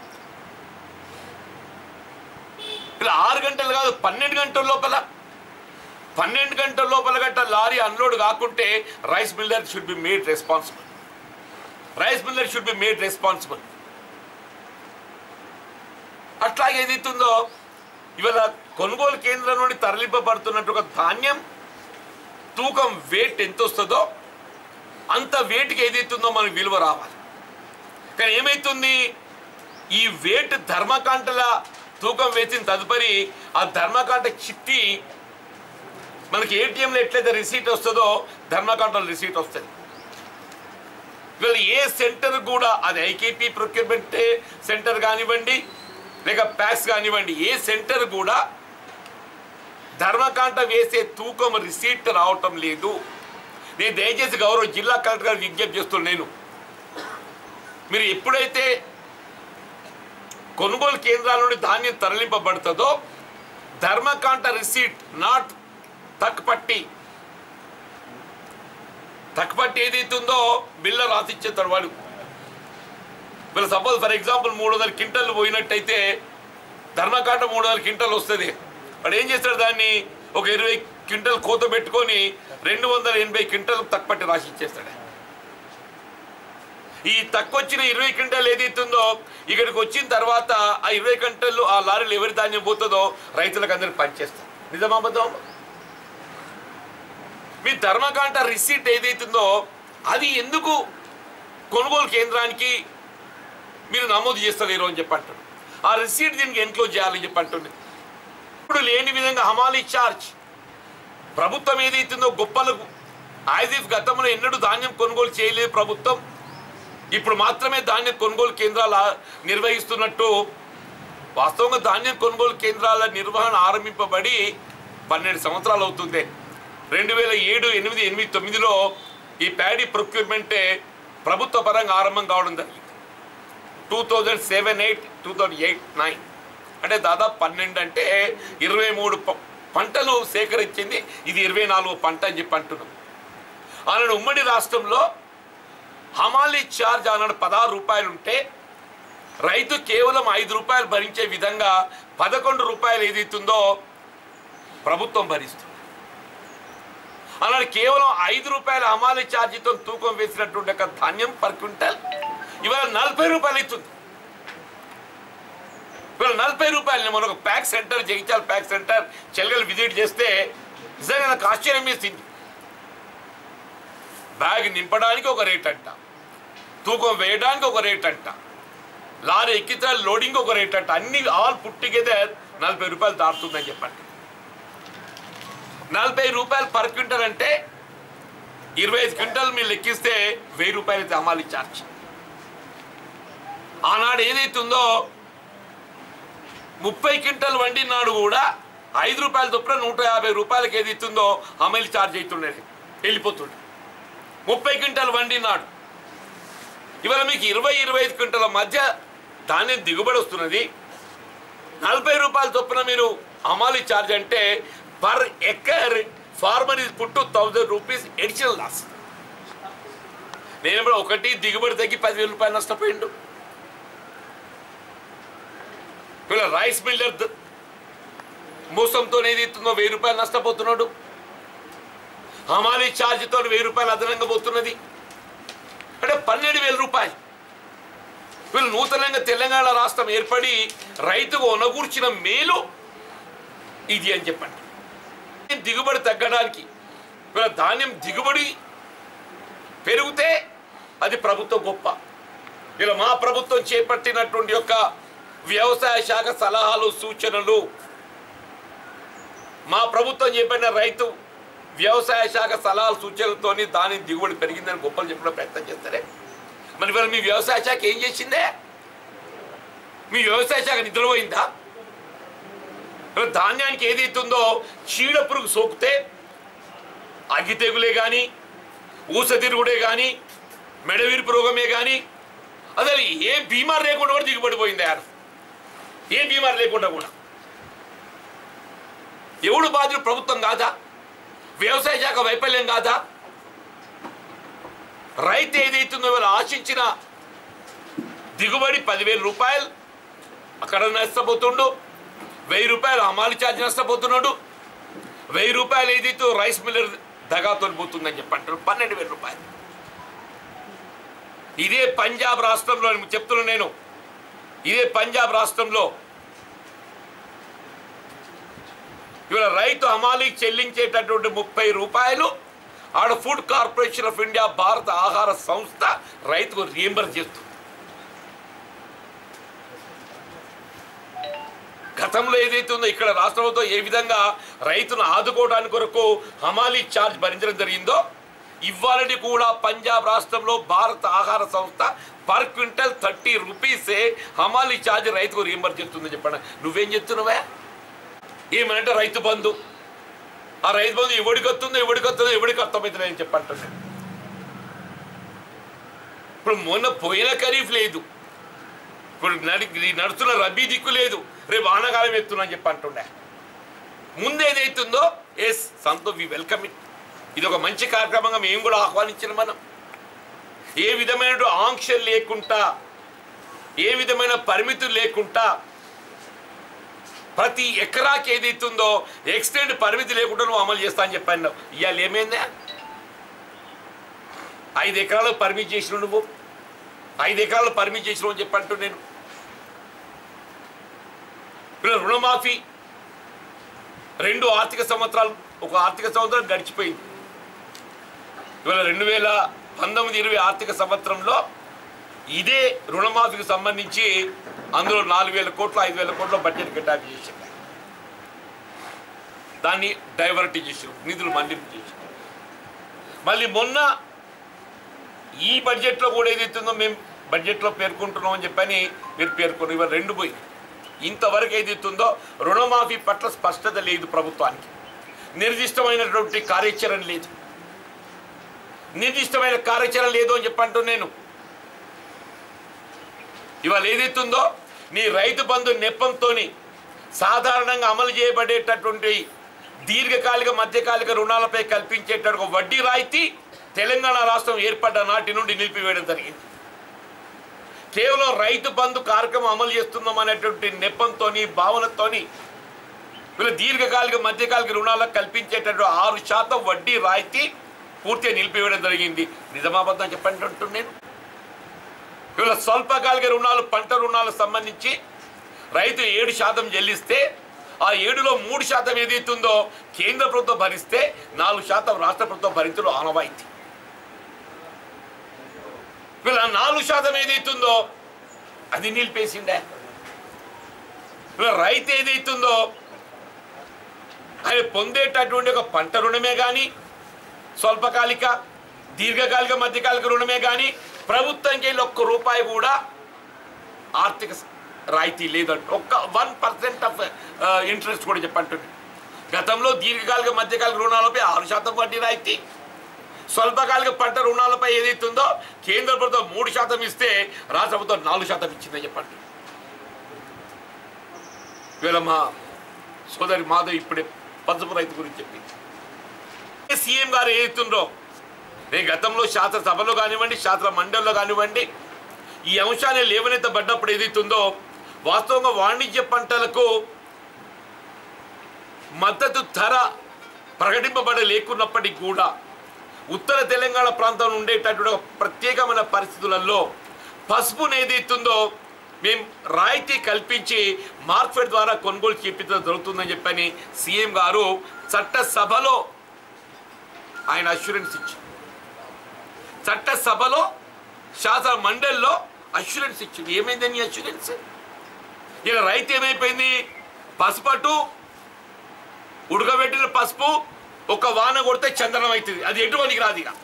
ఇలా ఆరు గంటలు కాదు పన్నెండు గంటల లోపల పన్నెండు గంటల లోపల గట్ట లారీ అన్లోడ్ కాకుంటే rice miller should be made responsible rice miller should be made responsible అట్లాగే ఏదైతుందో ఇవాళ కొనుగోలు కేంద్రం నుండి తరలింపబడుతున్నట్టు ఒక ధాన్యం తూకం వెయిట్ ఎంత వస్తుందో అంత వెయిట్కి ఏదైతుందో మనకు విలువ రావాలి కానీ ఏమైతుంది ఈ వెయిట్ ధర్మకాంటల తూకం వేసిన తదుపరి ఆ ధర్మకాంట చిట్టి మనకి ఏటీఎంలో ఎట్లయితే రిసీట్ వస్తుందో ధర్మకాంటలో రిసీట్ వస్తుంది వీళ్ళు ఏ సెంటర్ కూడా అది ఐకేపీ ప్రొక్యూర్మెంట్ సెంటర్ కానివ్వండి లేక ప్యాక్స్ కానివ్వండి ఏ సెంటర్ కూడా ధర్మకాంట వేసే తూకం రిసీట్ రావటం లేదు నేను దయచేసి గౌరవ జిల్లా కలెక్టర్ గారు విజ్ఞప్తి చేస్తున్నాను నేను మీరు ఎప్పుడైతే కొనుగోలు కేంద్రాల నుండి ధాన్యం తరలింపబడుతుందో ధర్మకాంట రిసీట్ నాట్ తక్కుపట్టి తక్కుపట్టి ఏదైతుందో బిల్ల రాసిచ్చేస్తాడు వాడు వీళ్ళు సపోజ్ ఫర్ ఎగ్జాంపుల్ మూడు వందల క్వింటల్ పోయినట్టయితే ధర్మకాంట మూడు వందల క్వింటల్ వస్తుంది వాడు ఏం చేస్తాడు దాన్ని ఒక ఇరవై క్వింటల్ కోత పెట్టుకొని రెండు వందల ఎనభై క్వింటల్ తక్కుపట్టి రాసి ఇచ్చేస్తాడు ఈ తక్కువ వచ్చిన ఇరవై క్వింటల్ ఏదైతుందో ఇక్కడికి వచ్చిన తర్వాత ఆ ఇరవై క్వింటల్ ఆ లారీలు ఎవరి ధాన్యం పోతుందో రైతులకు అందరికి పనిచేస్తారు నిజమాబద్ధం మీ ధర్మకాంట రిసీట్ ఏదైతుందో అది ఎందుకు కొనుగోలు కేంద్రానికి మీరు నమోదు చేస్తలేరు అని చెప్పి అంటారు ఆ రిసీట్ దీనికి ఎన్క్లోజ్ చేయాలని చెప్పి అంటుంది ఇప్పుడు లేని విధంగా హమాలీ చార్జ్ ప్రభుత్వం ఏదైతుందో గొప్పలకు యాజ్ గతంలో ఎన్నడూ ధాన్యం కొనుగోలు చేయలేదు ప్రభుత్వం ఇప్పుడు మాత్రమే ధాన్యం కొనుగోలు కేంద్రాలు ఆ- నిర్వహిస్తున్నట్టు వాస్తవంగా ధాన్యం కొనుగోలు కేంద్రాల నిర్వహణ ఆరంభింపబడి పన్నెండు సంవత్సరాలు అవుతుంది రెండు వేల ఏడు ఎనిమిది ఎనిమిది తొమ్మిదిలో ఈ ప్యాడీ ప్రొక్యూర్మెంటే ప్రభుత్వ పరంగా ఆరంభం కావడం జరిగింది two thousand seven eight two thousand eight nine అంటే దాదాపు పన్నెండు అంటే ఇరవై మూడు ప- పంటలు సేకరించింది ఇది ఇరవై నాలుగు పంట అని చెప్పి అంటున్నాం ఆనాడు ఉమ్మడి రాష్ట్రంలో హమాలీ ఛార్జ్ ఆనాడు పదహారు రూపాయలు ఉంటే రైతు కేవలం ఐదు రూపాయలు భరించే విధంగా పదకొండు రూపాయలు ఏదైతుందో ప్రభుత్వం భరిస్తుంది అలాగే కేవలం ఐదు రూపాయల హమాలీ ఛార్జీతో తూకం వేసినటువంటి ఒక ధాన్యం పర్ క్వింటల్ ఇవాళ నలభై రూపాయలు ఇస్తుంది ఇవాళ నలభై రూపాయలు మన ఒక PACS center Jagtial PACS center చెలగలు విజిట్ చేస్తే నిజంగా నాకు ఆశ్చర్యం వేసింది బ్యాగ్ నింపడానికి ఒక రేట్ అంట తూకం వేయడానికి ఒక రేట్ అంట లారీ ఎక్కితే లోడింగ్ ఒక రేట్ అంట అన్ని ఆల్ పుట్ టుగెదర్ నలభై రూపాయలు దాటుతుందని చెప్పండి నలభై రూపాయలు పర్ క్వింటల్ అంటే ఇరవై ఐదు క్వింటాలు మీరు లెక్కిస్తే వెయ్యి రూపాయలు అయితే అమ్మాలి ఛార్జ్ ఆనాడు ఏదైతుందో ముప్పై క్వింటాలు వండినాడు కూడా ఐదు రూపాయల చొప్పున నూట యాభై రూపాయలకి ఏది ఇస్తుందో అమలు ఛార్జ్ అవుతుండే వెళ్ళిపోతుండే ముప్పై క్వింటాలు వండినాడు ఇవాళ మీకు ఇరవై ఇరవై ఐదు క్వింటాల మధ్య ధాన్యం దిగుబడి వస్తున్నది నలభై రూపాయల చొప్పున మీరు అమాలి ఛార్జ్ అంటే per acre farmer is put to thousand rupees additional loss నేను ఇప్పుడు ఒకటి దిగుబడి తగ్గి పదివేల రూపాయలు నష్టపోయిండు వీళ్ళ రైస్ మిల్లర్ ద- మోసంతో ఏది ఇస్తుందో వెయ్యి రూపాయలు నష్టపోతున్నాడు హమాలీ ఛార్జ్తో వెయ్యి రూపాయలు అదనంగా పోతున్నది అంటే పన్నెండు వేల రూపాయలు వీళ్ళు నూతనంగా తెలంగాణ రాష్ట్రం ఏర్పడి రైతుకు ఒనగూర్చిన మేలు ఇది అని చెప్పండి దిగుబడి తగ్గడానికి వీళ్ళ ధాన్యం దిగుబడి పెరిగితే అది ప్రభుత్వం గొప్ప ఇలా మా ప్రభుత్వం చేపట్టినటువంటి యొక్క వ్యవసాయ శాఖ సలహాలు సూచనలు మా ప్రభుత్వం చెప్పిన రైతు వ్యవసాయ శాఖ సలహాలు సూచనలతోని దాని దిగుబడి పెరిగిందని గొప్పలు చెప్పడం ప్రయత్నం చేస్తారే మరి ఇవాళ మీ వ్యవసాయ శాఖ ఏం చేసిందే మీ వ్యవసాయ శాఖ నిద్రపోయిందా ఇవాళ ధాన్యానికి ఏదైతుందో చీడ పురుగు సోకితే అగ్గి తెగులే కానీ ఊస తిరుగుడే కానీ మెడవీరు రోగమే కానీ అసలు ఏ బీమార్ లేకుండా కూడా దిగుబడిపోయింది యారు ఏ బీమార్ లేకుండా కూడా ఎవడు బాధ్యుడు ప్రభుత్వం కాదా వ్యవసాయ శాఖ వైఫల్యం కాదా రైతు ఏదైతుందో వీళ్ళు ఆశించిన దిగుబడి పదివేల రూపాయలు అక్కడ నష్టపోతుండు వెయ్యి రూపాయలు అమాలి ఛార్జ్ నష్టపోతున్నాడు వెయ్యి రూపాయలు ఏదైతే రైస్ మిల్లర్ దగాతో పోతుందని చెప్పి అంటారు పన్నెండు వేల రూపాయలు ఇదే పంజాబ్ రాష్ట్రంలో చెప్తున్నా నేను ఇదే పంజాబ్ రాష్ట్రంలో ఇవాళ రైతు హమాలీకి చెల్లించేటటువంటి ముప్పై రూపాయలు ఆడ ఫుడ్ కార్పొరేషన్ ఆఫ్ ఇండియా భారత ఆహార సంస్థ రైతుకు రియంబర్ చేస్తుంది గతంలో ఏదైతే ఉందో ఇక్కడ రాష్ట్ర ప్రభుత్వం ఏ విధంగా రైతును ఆదుకోవడానికి కొరకు హమాలీ ఛార్జ్ భరించడం జరిగిందో ఇవ్వాలని కూడా పంజాబ్ రాష్ట్రంలో భారత ఆహార సంస్థ పర్ క్వింటల్ థర్టీ రూపీసే హమాలీ ఛార్జ్ రైతుకు రియంబర్ చేస్తుందని చెప్పండి నువ్వేం చెప్తున్నావా ఏమనంటే రైతు బంధు ఆ రైతు బంధు ఎవడికి వస్తుందో ఎవడికి వస్తుందో ఎవడికి అర్థమవుతుందో అని చెప్పంటున్నాడు ఇప్పుడు మొన్న పోయిన ఖరీఫ్ లేదు ఇప్పుడు నడి నడుస్తున్న రబీ దిక్కు లేదు రేపు వానాకాలం ఎత్తున్నా అని చెప్పి అంటుండే ముందు ఏదైతుందో ఎస్ సంతో వి వెల్కమ్ ఇట్ ఇది ఒక మంచి కార్యక్రమంగా మేము కూడా ఆహ్వానించిన మనం ఏ విధమైన ఆంక్షలు లేకుండా ఏ విధమైన పరిమితులు లేకుండా ప్రతి ఎకరాకి ఏదైతుందో ఎక్స్టెండ్ పరిమితి లేకుండా నువ్వు అమలు చేస్తా అని చెప్పాను ఇవాళ ఏమైందా ఐదు ఎకరాలకు పర్మిట్ చేసిన నువ్వు ఐదు ఎకరాలు పర్మిట్ చేసినావు అని చెప్పంటూ నేను ఇలా రుణమాఫీ రెండు ఆర్థిక సంవత్సరాలు ఒక ఆర్థిక సంవత్సరం గడిచిపోయింది ఇవాళ రెండు వేల పంతొమ్మిది ఇరవై ఆర్థిక సంవత్సరంలో ఇదే రుణమాఫీకి సంబంధించి అందులో నాలుగు వేల కోట్లు ఐదు వేల కోట్ల బడ్జెట్ కేటాయింపు చేసింది దాన్ని డైవర్ట్ చేసారు నిధులు మళ్లింపు చేసారు మళ్ళీ మొన్న ఈ బడ్జెట్లో కూడా ఏదైతుందో మేము బడ్జెట్లో పేర్కొంటున్నాం అని చెప్పని మీరు పేర్కొన్నారు ఇవాళ రెండు పోయి ఇంతవరకు ఏదైతుందో రుణమాఫీ పట్ల స్పష్టత లేదు ప్రభుత్వానికి నిర్దిష్టమైనటువంటి కార్యాచరణ లేదు నిర్దిష్టమైన కార్యాచరణ లేదు అని చెప్పంటూ నేను ఇవాళ ఏదైతుందో నీ రైతు బంధు నెప్పంతో సాధారణంగా అమలు చేయబడేటటువంటి దీర్ఘకాలిక మధ్యకాలిక రుణాలపై కల్పించేటటువంటి ఒక వడ్డీ రాయితీ తెలంగాణ రాష్ట్రం ఏర్పడ్డ నాటి నుండి నిలిపివేయడం జరిగింది కేవలం రైతు బంధు కార్యక్రమం అమలు చేస్తున్నాం అనేటువంటి నెప్పంతోని భావనతోని వీళ్ళు దీర్ఘకాలిక మధ్యకాలిక రుణాలకు కల్పించేటటువంటి ఆరు శాతం వడ్డీ రాయితీ పూర్తిగా నిలిపివేయడం జరిగింది నిజమాబద్ధం చెప్పండి అంటున్నాను నేను ఇవాళ స్వల్పకాలిక రుణాలు పంట రుణాలకు సంబంధించి రైతు ఏడు శాతం చెల్లిస్తే ఆ ఏడులో మూడు శాతం ఏదైతుందో కేంద్ర ప్రభుత్వం భరిస్తే నాలుగు శాతం రాష్ట్ర ప్రభుత్వం భరించడం ఆనవాయితీ వీళ్ళ నాలుగు శాతం ఏదైతుందో అది నిలిపేసిండే వీళ్ళ రైతు ఏదైతుందో ఆయన పొందేటటువంటి ఒక పంట రుణమే కానీ స్వల్పకాలిక దీర్ఘకాలిక మధ్యకాలిక రుణమే కానీ ప్రభుత్వంకి వెళ్ళి ఒక్క రూపాయి కూడా ఆర్థిక స- రాయితీ లేదంట ఒక్క వన్ పర్సెంట్ ఆఫ్ ఇంట్రెస్ట్ కూడా చెప్పంటుంది గతంలో దీర్ఘకాలిక మధ్యకాలిక రుణాలపై ఆరు శాతం వడ్డీ రాయితీ స్వల్పకాలిక పంట రుణాలపై ఏదైతుందో కేంద్ర ప్రభుత్వం మూడు శాతం ఇస్తే రాష్ట్ర ప్రభుత్వం నాలుగు శాతం ఇచ్చిందని చెప్పండి ఇవాళ మా సోదరి మాధవ్ ఇప్పుడే పసుపు రైతు గురించి చెప్పింది సీఎం గారు ఏదైతుందో నేను గతంలో శాసనసభలో కానివ్వండి శాసన మండలిలో కానివ్వండి ఈ అంశాన్ని లేవనెత్తబడ్డప్పుడు ఏదైతుందో వాస్తవంగా వాణిజ్య పంటలకు మద్దతు ధర ప్రకటింపబడ లేకున్నప్పటికీ కూడా ఉత్తర తెలంగాణ ప్రాంతంలో ఉండేటటువంటి ఒక ప్రత్యేకమైన పరిస్థితులలో పసుపును ఏదైతుందో మేము రాయితీ కల్పించి మార్కెట్ ద్వారా కొనుగోలు చేపించడం జరుగుతుందని చెప్పని సీఎం గారు చట్టసభలో ఆయన అష్యూరెన్స్ ఇచ్చారు చట్టసభలో శాసన మండలిలో అష్యూరెన్స్ ఇచ్చింది ఏమైందని అష్యూరెన్స్ ఇలా రైతు ఏమైపోయింది పసుపట్టు ఉడకబెట్టిన పసుపు ఒక వాన కొడితే చందనం అవుతుంది అది ఎటువంటికి రాదు ఇక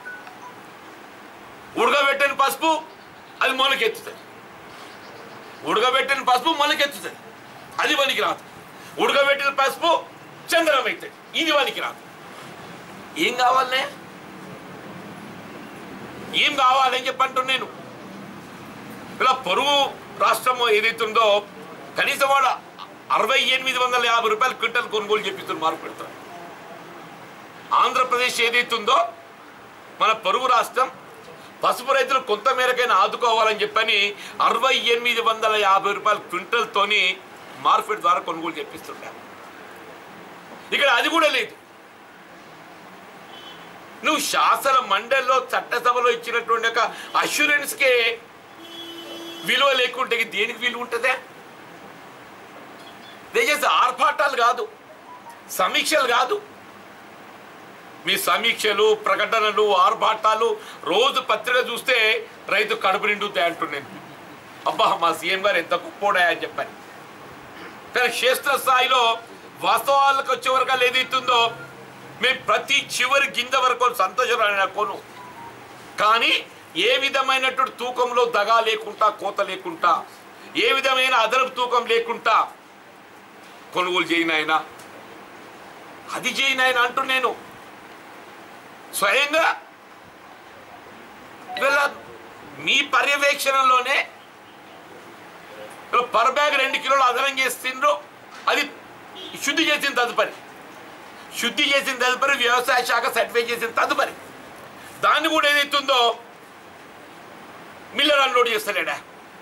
ఉడకబెట్టిన పసుపు అది మొలకెత్తుతుంది ఉడకబెట్టిన పసుపు మొలకెత్తుతుంది అది పనికి రాదు ఉడకబెట్టిన పసుపు చందనం అవుతుంది ఇది పనికి రాదు ఏం కావాలనే ఏం కావాలని చెప్పంటున్నాను నేను ఇలా పొరుగు రాష్ట్రం ఏదైతుందో కనీసం వాడు అరవై ఎనిమిది వందల యాభై రూపాయలు క్వింటల్ కొనుగోలు చేపిస్తున్నారు మార్పు పెడతారు ఆంధ్రప్రదేశ్ ఏదైతుందో మన పొరుగు రాష్ట్రం పసుపు రైతులు కొంత మేరకైనా ఆదుకోవాలని చెప్పని అరవై ఎనిమిది వందల యాభై రూపాయల క్వింటల్తోని మార్కెట్ ద్వారా కొనుగోలు చేపిస్తుంటారు ఇక్కడ అది కూడా లేదు నువ్వు శాసన మండలిలో చట్టసభలో ఇచ్చినటువంటి ఒక అష్యూరెన్స్కే విలువ లేకుంటే ఇక దేనికి విలువ ఉంటుందే దయచేసి ఆర్భాటాలు కాదు సమీక్షలు కాదు మీ సమీక్షలు ప్రకటనలు ఆర్భాటాలు రోజు పత్రిక చూస్తే రైతు కడుపు నిండుతాయి అంటున్నాను అబ్బా మా సీఎం గారు ఎంత గొప్పోడా అని చెప్పని కానీ క్షేత్ర స్థాయిలో వాస్తవాలకు వచ్చే వరకు ఏదైతుందో మేము ప్రతి చివరి గింజ వరకు సంతోషమైన కొను కానీ ఏ విధమైనటువంటి తూకంలో దగా లేకుండా కోత లేకుండా ఏ విధమైన అదనపు తూకం లేకుండా కొనుగోలు చేయనాయన అది చేయనాయన అంటూ నేను స్వయంగా ఇవాళ మీ పర్యవేక్షణలోనే ఇవాళ పర్ బ్యాగ్ రెండు కిలోలు అదనం చేస్తుండ్రు అది శుద్ధి చేసిన తదుపరి శుద్ధి చేసిన తదుపరి వ్యవసాయ శాఖ సర్టిఫై చేసిన తదుపరి దాన్ని కూడా ఏదైతుందో మిల్లర్ అన్లోడ్ చేస్తలేడా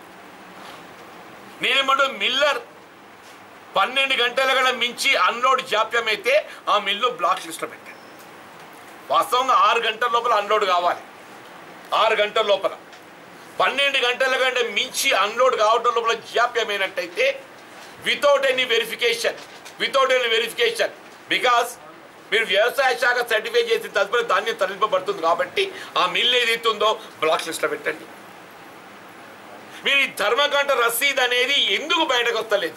నేనేమంటూ మిల్లర్ పన్నెండు గంటల కన్నా మించి అన్లోడ్ జాప్యం అయితే ఆ మిల్లు బ్లాక్ లిస్ట్లో పెట్టాడు వాస్తవంగా ఆరు గంటల లోపల అన్లోడ్ కావాలి ఆరు గంటల లోపల పన్నెండు గంటల కంటే మించి అన్లోడ్ కావడం లోపల జాప్యమైనట్టయితే without any verification without any verification because మీరు వ్యవసాయ శాఖ సర్టిఫై చేసిన తదుపరి ధాన్యం తరలింపబడుతుంది కాబట్టి ఆ మిల్ ఏదైతే ఉందో బ్లాక్ లిస్ట్లో పెట్టండి మీరు ఈ ధర్మకంట రసీద్ అనేది ఎందుకు బయటకు వస్తలేదు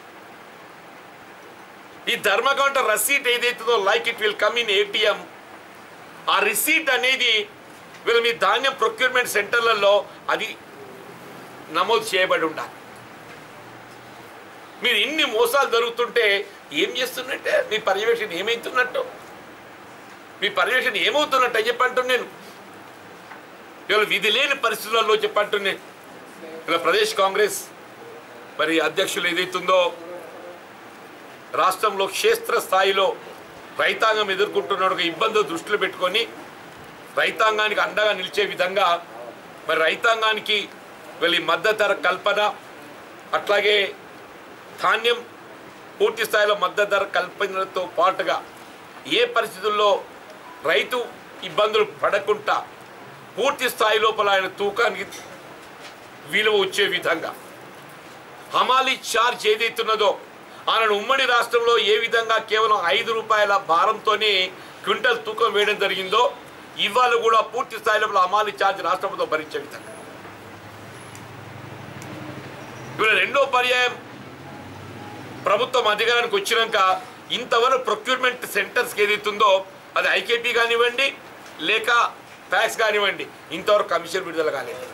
ఈ ధర్మకంట రసీట్ ఏదైతుందో like it will come in ATM ఆ రిసీట్ అనేది వీళ్ళు మీ ధాన్యం ప్రొక్యూర్మెంట్ సెంటర్లలో అది నమోదు చేయబడి ఉండాలి మీరు ఇన్ని మోసాలు జరుగుతుంటే ఏం చేస్తున్నట్టే మీ పర్యవేక్షణ ఏమవుతున్నట్టు మీ పర్యవేక్షణ ఏమవుతున్నట్టు అని చెప్పంటు నేను ఇవాళ విధి లేని పరిస్థితులలో చెప్పంటు నేను ఇలా ప్రదేశ్ కాంగ్రెస్ మరి అధ్యక్షులు ఏదైతుందో రాష్ట్రంలో క్షేత్ర స్థాయిలో రైతాంగం ఎదుర్కొంటున్న ఒక ఇబ్బందులు దృష్టిలో పెట్టుకొని రైతాంగానికి అండగా నిలిచే విధంగా మరి రైతాంగానికి వెళ్ళి మద్దతు ధర కల్పన అట్లాగే ధాన్యం పూర్తి స్థాయిలో మద్దతు ధర కల్పనతో పాటుగా ఏ పరిస్థితుల్లో రైతు ఇబ్బందులు పడకుండా పూర్తి స్థాయి లోపల ఆయన తూకానికి విలువ వచ్చే విధంగా హమాలీ ఛార్జ్ ఏదైతున్నదో ఆనాడు ఉమ్మడి రాష్ట్రంలో ఏ విధంగా కేవలం ఐదు రూపాయల భారంతోనే క్వింటల్ తూకం వేయడం జరిగిందో ఇవాళ కూడా పూర్తి స్థాయిలో హమాలీ ఛార్జ్ రాష్ట్ర ప్రభుత్వం భరించే విధంగా ఇవాళ రెండో పర్యాయం ప్రభుత్వం అధికారానికి వచ్చినాక ఇంతవరకు ప్రొక్యూర్మెంట్ సెంటర్స్కి ఏదైతుందో అది ఐకేపీ కానివ్వండి లేక ప్యాక్స్ కానివ్వండి ఇంతవరకు కమిషన్ విడుదల కాలేదు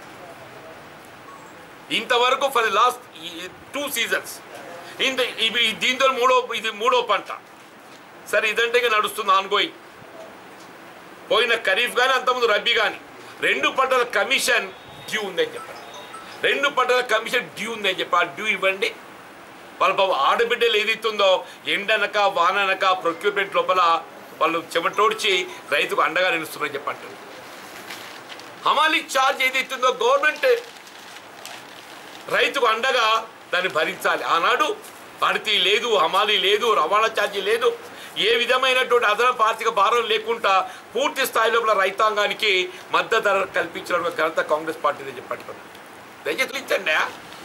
ఇంతవరకు for the last two seasons ఇంత ఇవి దీంతో మూడో ఇది మూడో పంట సరే ఇదంటే ఇంకా నడుస్తుంది ఆన్గోయింగ్ పోయిన ఖరీఫ్ కానీ అంతకుముందు రబ్బీ కానీ రెండు పంటల కమిషన్ డ్యూ ఉందని చెప్పండి రెండు పంటల కమిషన్ డ్యూ ఉందని చెప్పి ఆ డ్యూ ఇవ్వండి వాళ్ళ పాపం ఆడబిడ్డలు ఏదైతుందో ఎండనక వాననక ప్రొక్యూర్మెంట్ లోపల వాళ్ళు చెమటోడ్చి రైతుకు అండగా నిలుస్తున్నారని చెప్పంటారు హమాలీ ఛార్జ్ ఏదైతుందో గవర్నమెంట్ రైతుకు అండగా దాన్ని భరించాలి ఆనాడు పడితీ లేదు హమాలీ లేదు రవాణా ఛార్జీ లేదు ఏ విధమైనటువంటి అదనపు ఆర్థిక భారం లేకుండా పూర్తి స్థాయి లోపల రైతాంగానికి మద్దతు ధర కల్పించడం ఘనత కాంగ్రెస్ పార్టీని చెప్పట్టుకున్నాను దయచేసి ఇచ్చండి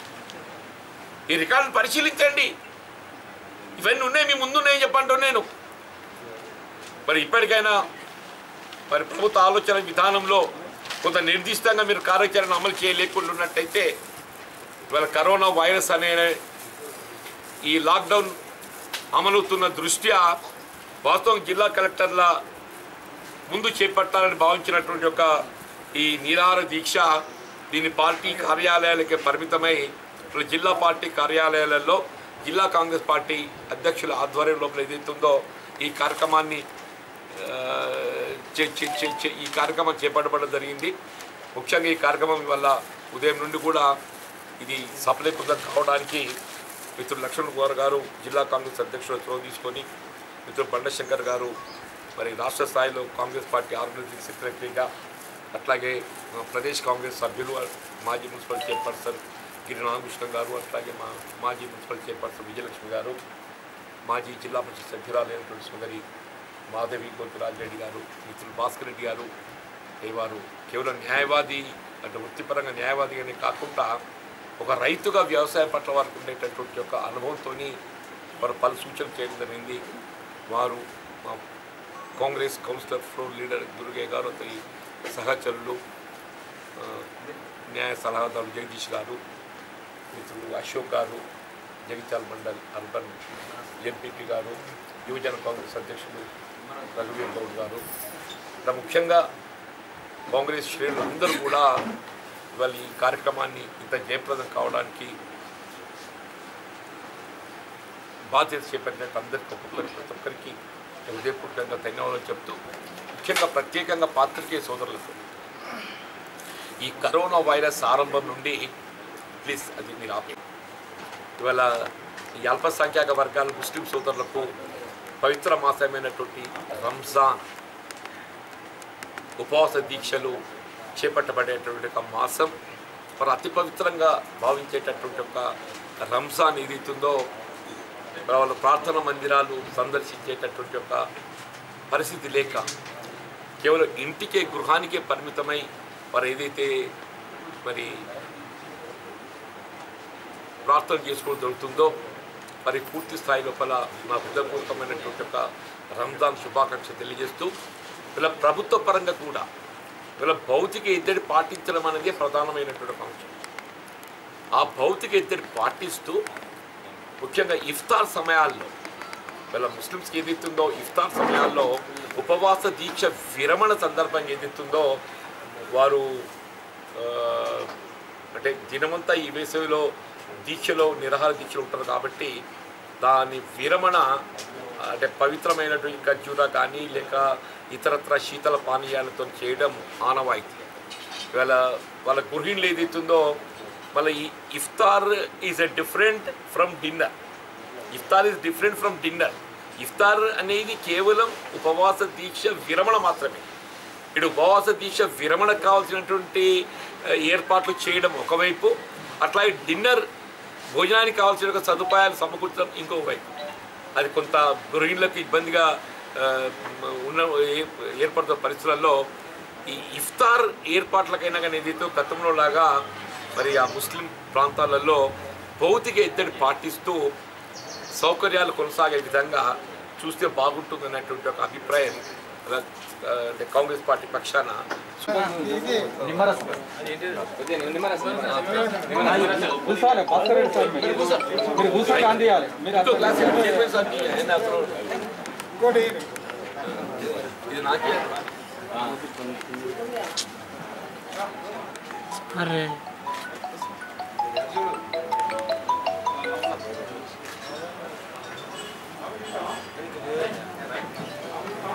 ఈ రికార్డును పరిశీలించండి ఇవన్నీ ఉన్నాయి మీ ముందు ఉన్నాయని చెప్పంటాను నేను మరి ఇప్పటికైనా మరి ప్రభుత్వ ఆలోచన విధానంలో కొంత నిర్దిష్టంగా మీరు కార్యాచరణ అమలు చేయలేకుండా ఉన్నట్టయితే ఇవాళ కరోనా వైరస్ అనే ఈ లాక్డౌన్ అమలవుతున్న దృష్ట్యా వాస్తవం జిల్లా కలెక్టర్ల ముందు చేపట్టాలని భావించినటువంటి ఒక ఈ నిరాహార దీక్ష దీని పార్టీ కార్యాలయాలకే పరిమితమై ఇప్పుడు జిల్లా పార్టీ కార్యాలయాలలో జిల్లా కాంగ్రెస్ పార్టీ అధ్యక్షుల ఆధ్వర్యం లోపల ఏదైతుందో ఈ కార్యక్రమాన్ని ఆ, చే- చే- చే- చే- ఈ కార్యక్రమం చేపట్టబడడం జరిగింది ముఖ్యంగా ఈ కార్యక్రమం వల్ల ఉదయం నుండి కూడా ఇది సఫలీకృతం కావడానికి మిత్రుడు లక్ష్మణ్ కుమార్ గారు జిల్లా కాంగ్రెస్ అధ్యక్షుడు చొరవ తీసుకొని మిత్రుడు బండశంకర్ గారు మరి రాష్ట్ర స్థాయిలో కాంగ్రెస్ పార్టీ ఆర్గనైజింగ్ సెక్రటరీగా అట్లాగే మా ప్రదేశ్ కాంగ్రెస్ సభ్యులు మాజీ మున్సిపల్ చైర్పర్సన్ గిరి నాగకృష్ణ గారు అట్లాగే మా మాజీ మున్సిపల్ చైర్పర్సన్ విజయలక్ష్మి గారు మాజీ జిల్లా పరిషత్ సభ్యురాలైనటువంటి సుందరి మాధవి గోపిరాజరెడ్డి గారు మిత్రులు భాస్కర్ రెడ్డి గారు ఈ వారు కేవలం న్యాయవాది అంటే వృత్తిపరంగా న్యాయవాదిగానే కాకుండా ఒక రైతుగా వ్యవసాయం పట్ల వారికి ఉండేటటువంటి ఒక అనుభవంతో వారు పలు సూచనలు చేయడం జరిగింది వారు మా Congress councillor floor leader Durgaiah గారు అతని సహచరులు ఆ, న్యాయ సలహాదారు జగదీష్ గారు మిత్రులు అశోక్ గారు జగిత్యాల మండల్ అర్బన్ ఎంపీపీ గారు యువజన కాంగ్రెస్ అధ్యక్షులు రఘువీర్ గౌడ్ గారు ఇలా ముఖ్యంగా కాంగ్రెస్ శ్రేణులు అందరూ కూడా ఇవాళ ఈ కార్యక్రమాన్ని ఇంత జయప్రదం కావడానికి బాధ్యత చేపట్టినట్టు అందరికీ ఒక్కొక్కరికి ప్రతి ఒక్కరికి హృదయపూర్వకంగా ధన్యవాదాలు చెప్తూ ముఖ్యంగా ప్రత్యేకంగా పాత్రికేయ సోదరులకు ఈ కరోనా వైరస్ ఆరంభం నుండి ప్లీజ్ అది మీరు ఆపే ఇవాళ ఈ అల్పసంఖ్యాక వర్గాల ముస్లిం సోదరులకు పవిత్ర మాసమైనటువంటి రంజాన్ ఉపవాస దీక్షలు చేపట్టబడేటువంటి ఒక మాసం మరి అతి పవిత్రంగా భావించేటటువంటి ఒక రంజాన్ ఏదైతుందో మరి వాళ్ళ ప్రార్థన మందిరాలు సందర్శించేటటువంటి ఒక పరిస్థితి లేక కేవలం ఇంటికే గృహానికే పరిమితమై వారు ఏదైతే మరి ప్రార్థన చేసుకోవడం జరుగుతుందో మరి పూర్తి స్థాయి లోపల నా హృదయపూర్వకమైనటువంటి ఒక రంజాన్ శుభాకాంక్ష తెలియజేస్తూ ఇలా ప్రభుత్వ పరంగా కూడా ఇలా భౌతిక ఎద్దడి పాటించడం అనేది ప్రధానమైనటువంటి ఒక అంశం ఆ భౌతిక ఎద్దడి పాటిస్తూ ముఖ్యంగా ఇఫ్తార్ సమయాల్లో వీళ్ళ ముస్లిమ్స్కి ఏదైతుందో ఇఫ్తార్ సమయాల్లో ఉపవాస దీక్ష విరమణ సందర్భంగా ఏదైతుందో వారు ఆ, అంటే దినమంతా ఈ వేసవిలో దీక్షలో నిరాహార దీక్షలు ఉంటారు కాబట్టి దాని విరమణ అంటే పవిత్రమైనటువంటి ఖర్జూర కానీ లేక ఇతరత్ర శీతల పానీయాలతో చేయడం ఆనవాయితీ ఇవాళ వాళ్ళ గృహిణులు ఏదైతుందో వాళ్ళ ఈ iftar is a different from dinner iftar is different from dinner ఇఫ్తార్ అనేది కేవలం ఉపవాస దీక్ష విరమణ మాత్రమే ఇటు ఉపవాస దీక్ష విరమణకు కావాల్సినటువంటి ఆ, ఏర్పాట్లు చేయడం ఒకవైపు అట్లాగే డిన్నర్ భోజనానికి కావాల్సిన ఒక సదుపాయాలు సమకూర్చడం ఇంకో వైపు అది కొంత గృహిణులకు ఇబ్బందిగా ఆ, ఉన్న ఏ- ఏర్పడుతున్న పరిస్థితులలో ఈ ఇఫ్తార్ ఏర్పాట్లకైనా కానీ ఏదైతే గతంలో లాగా మరి ఆ ముస్లిం ప్రాంతాలలో భౌతిక ఎద్దడి పాటిస్తూ సౌకర్యాలు కొనసాగే విధంగా చూస్తే బాగుంటుంది అన్నటువంటి ఒక అభిప్రాయం అలా, ఆ, అంటే కాంగ్రెస్ పార్టీ పక్షాన కూర్చోవాలి భాస్కర్ రెడ్డి సార్ మీరు మీరు కూర్చొని గాంధీ ఇవ్వాలి మీరు ఇంకో అసలు గ్లాస్ ఇవ్వండి. చైర్మన్ సార్కి ఆయన అసలు- ఇది నాకే అరే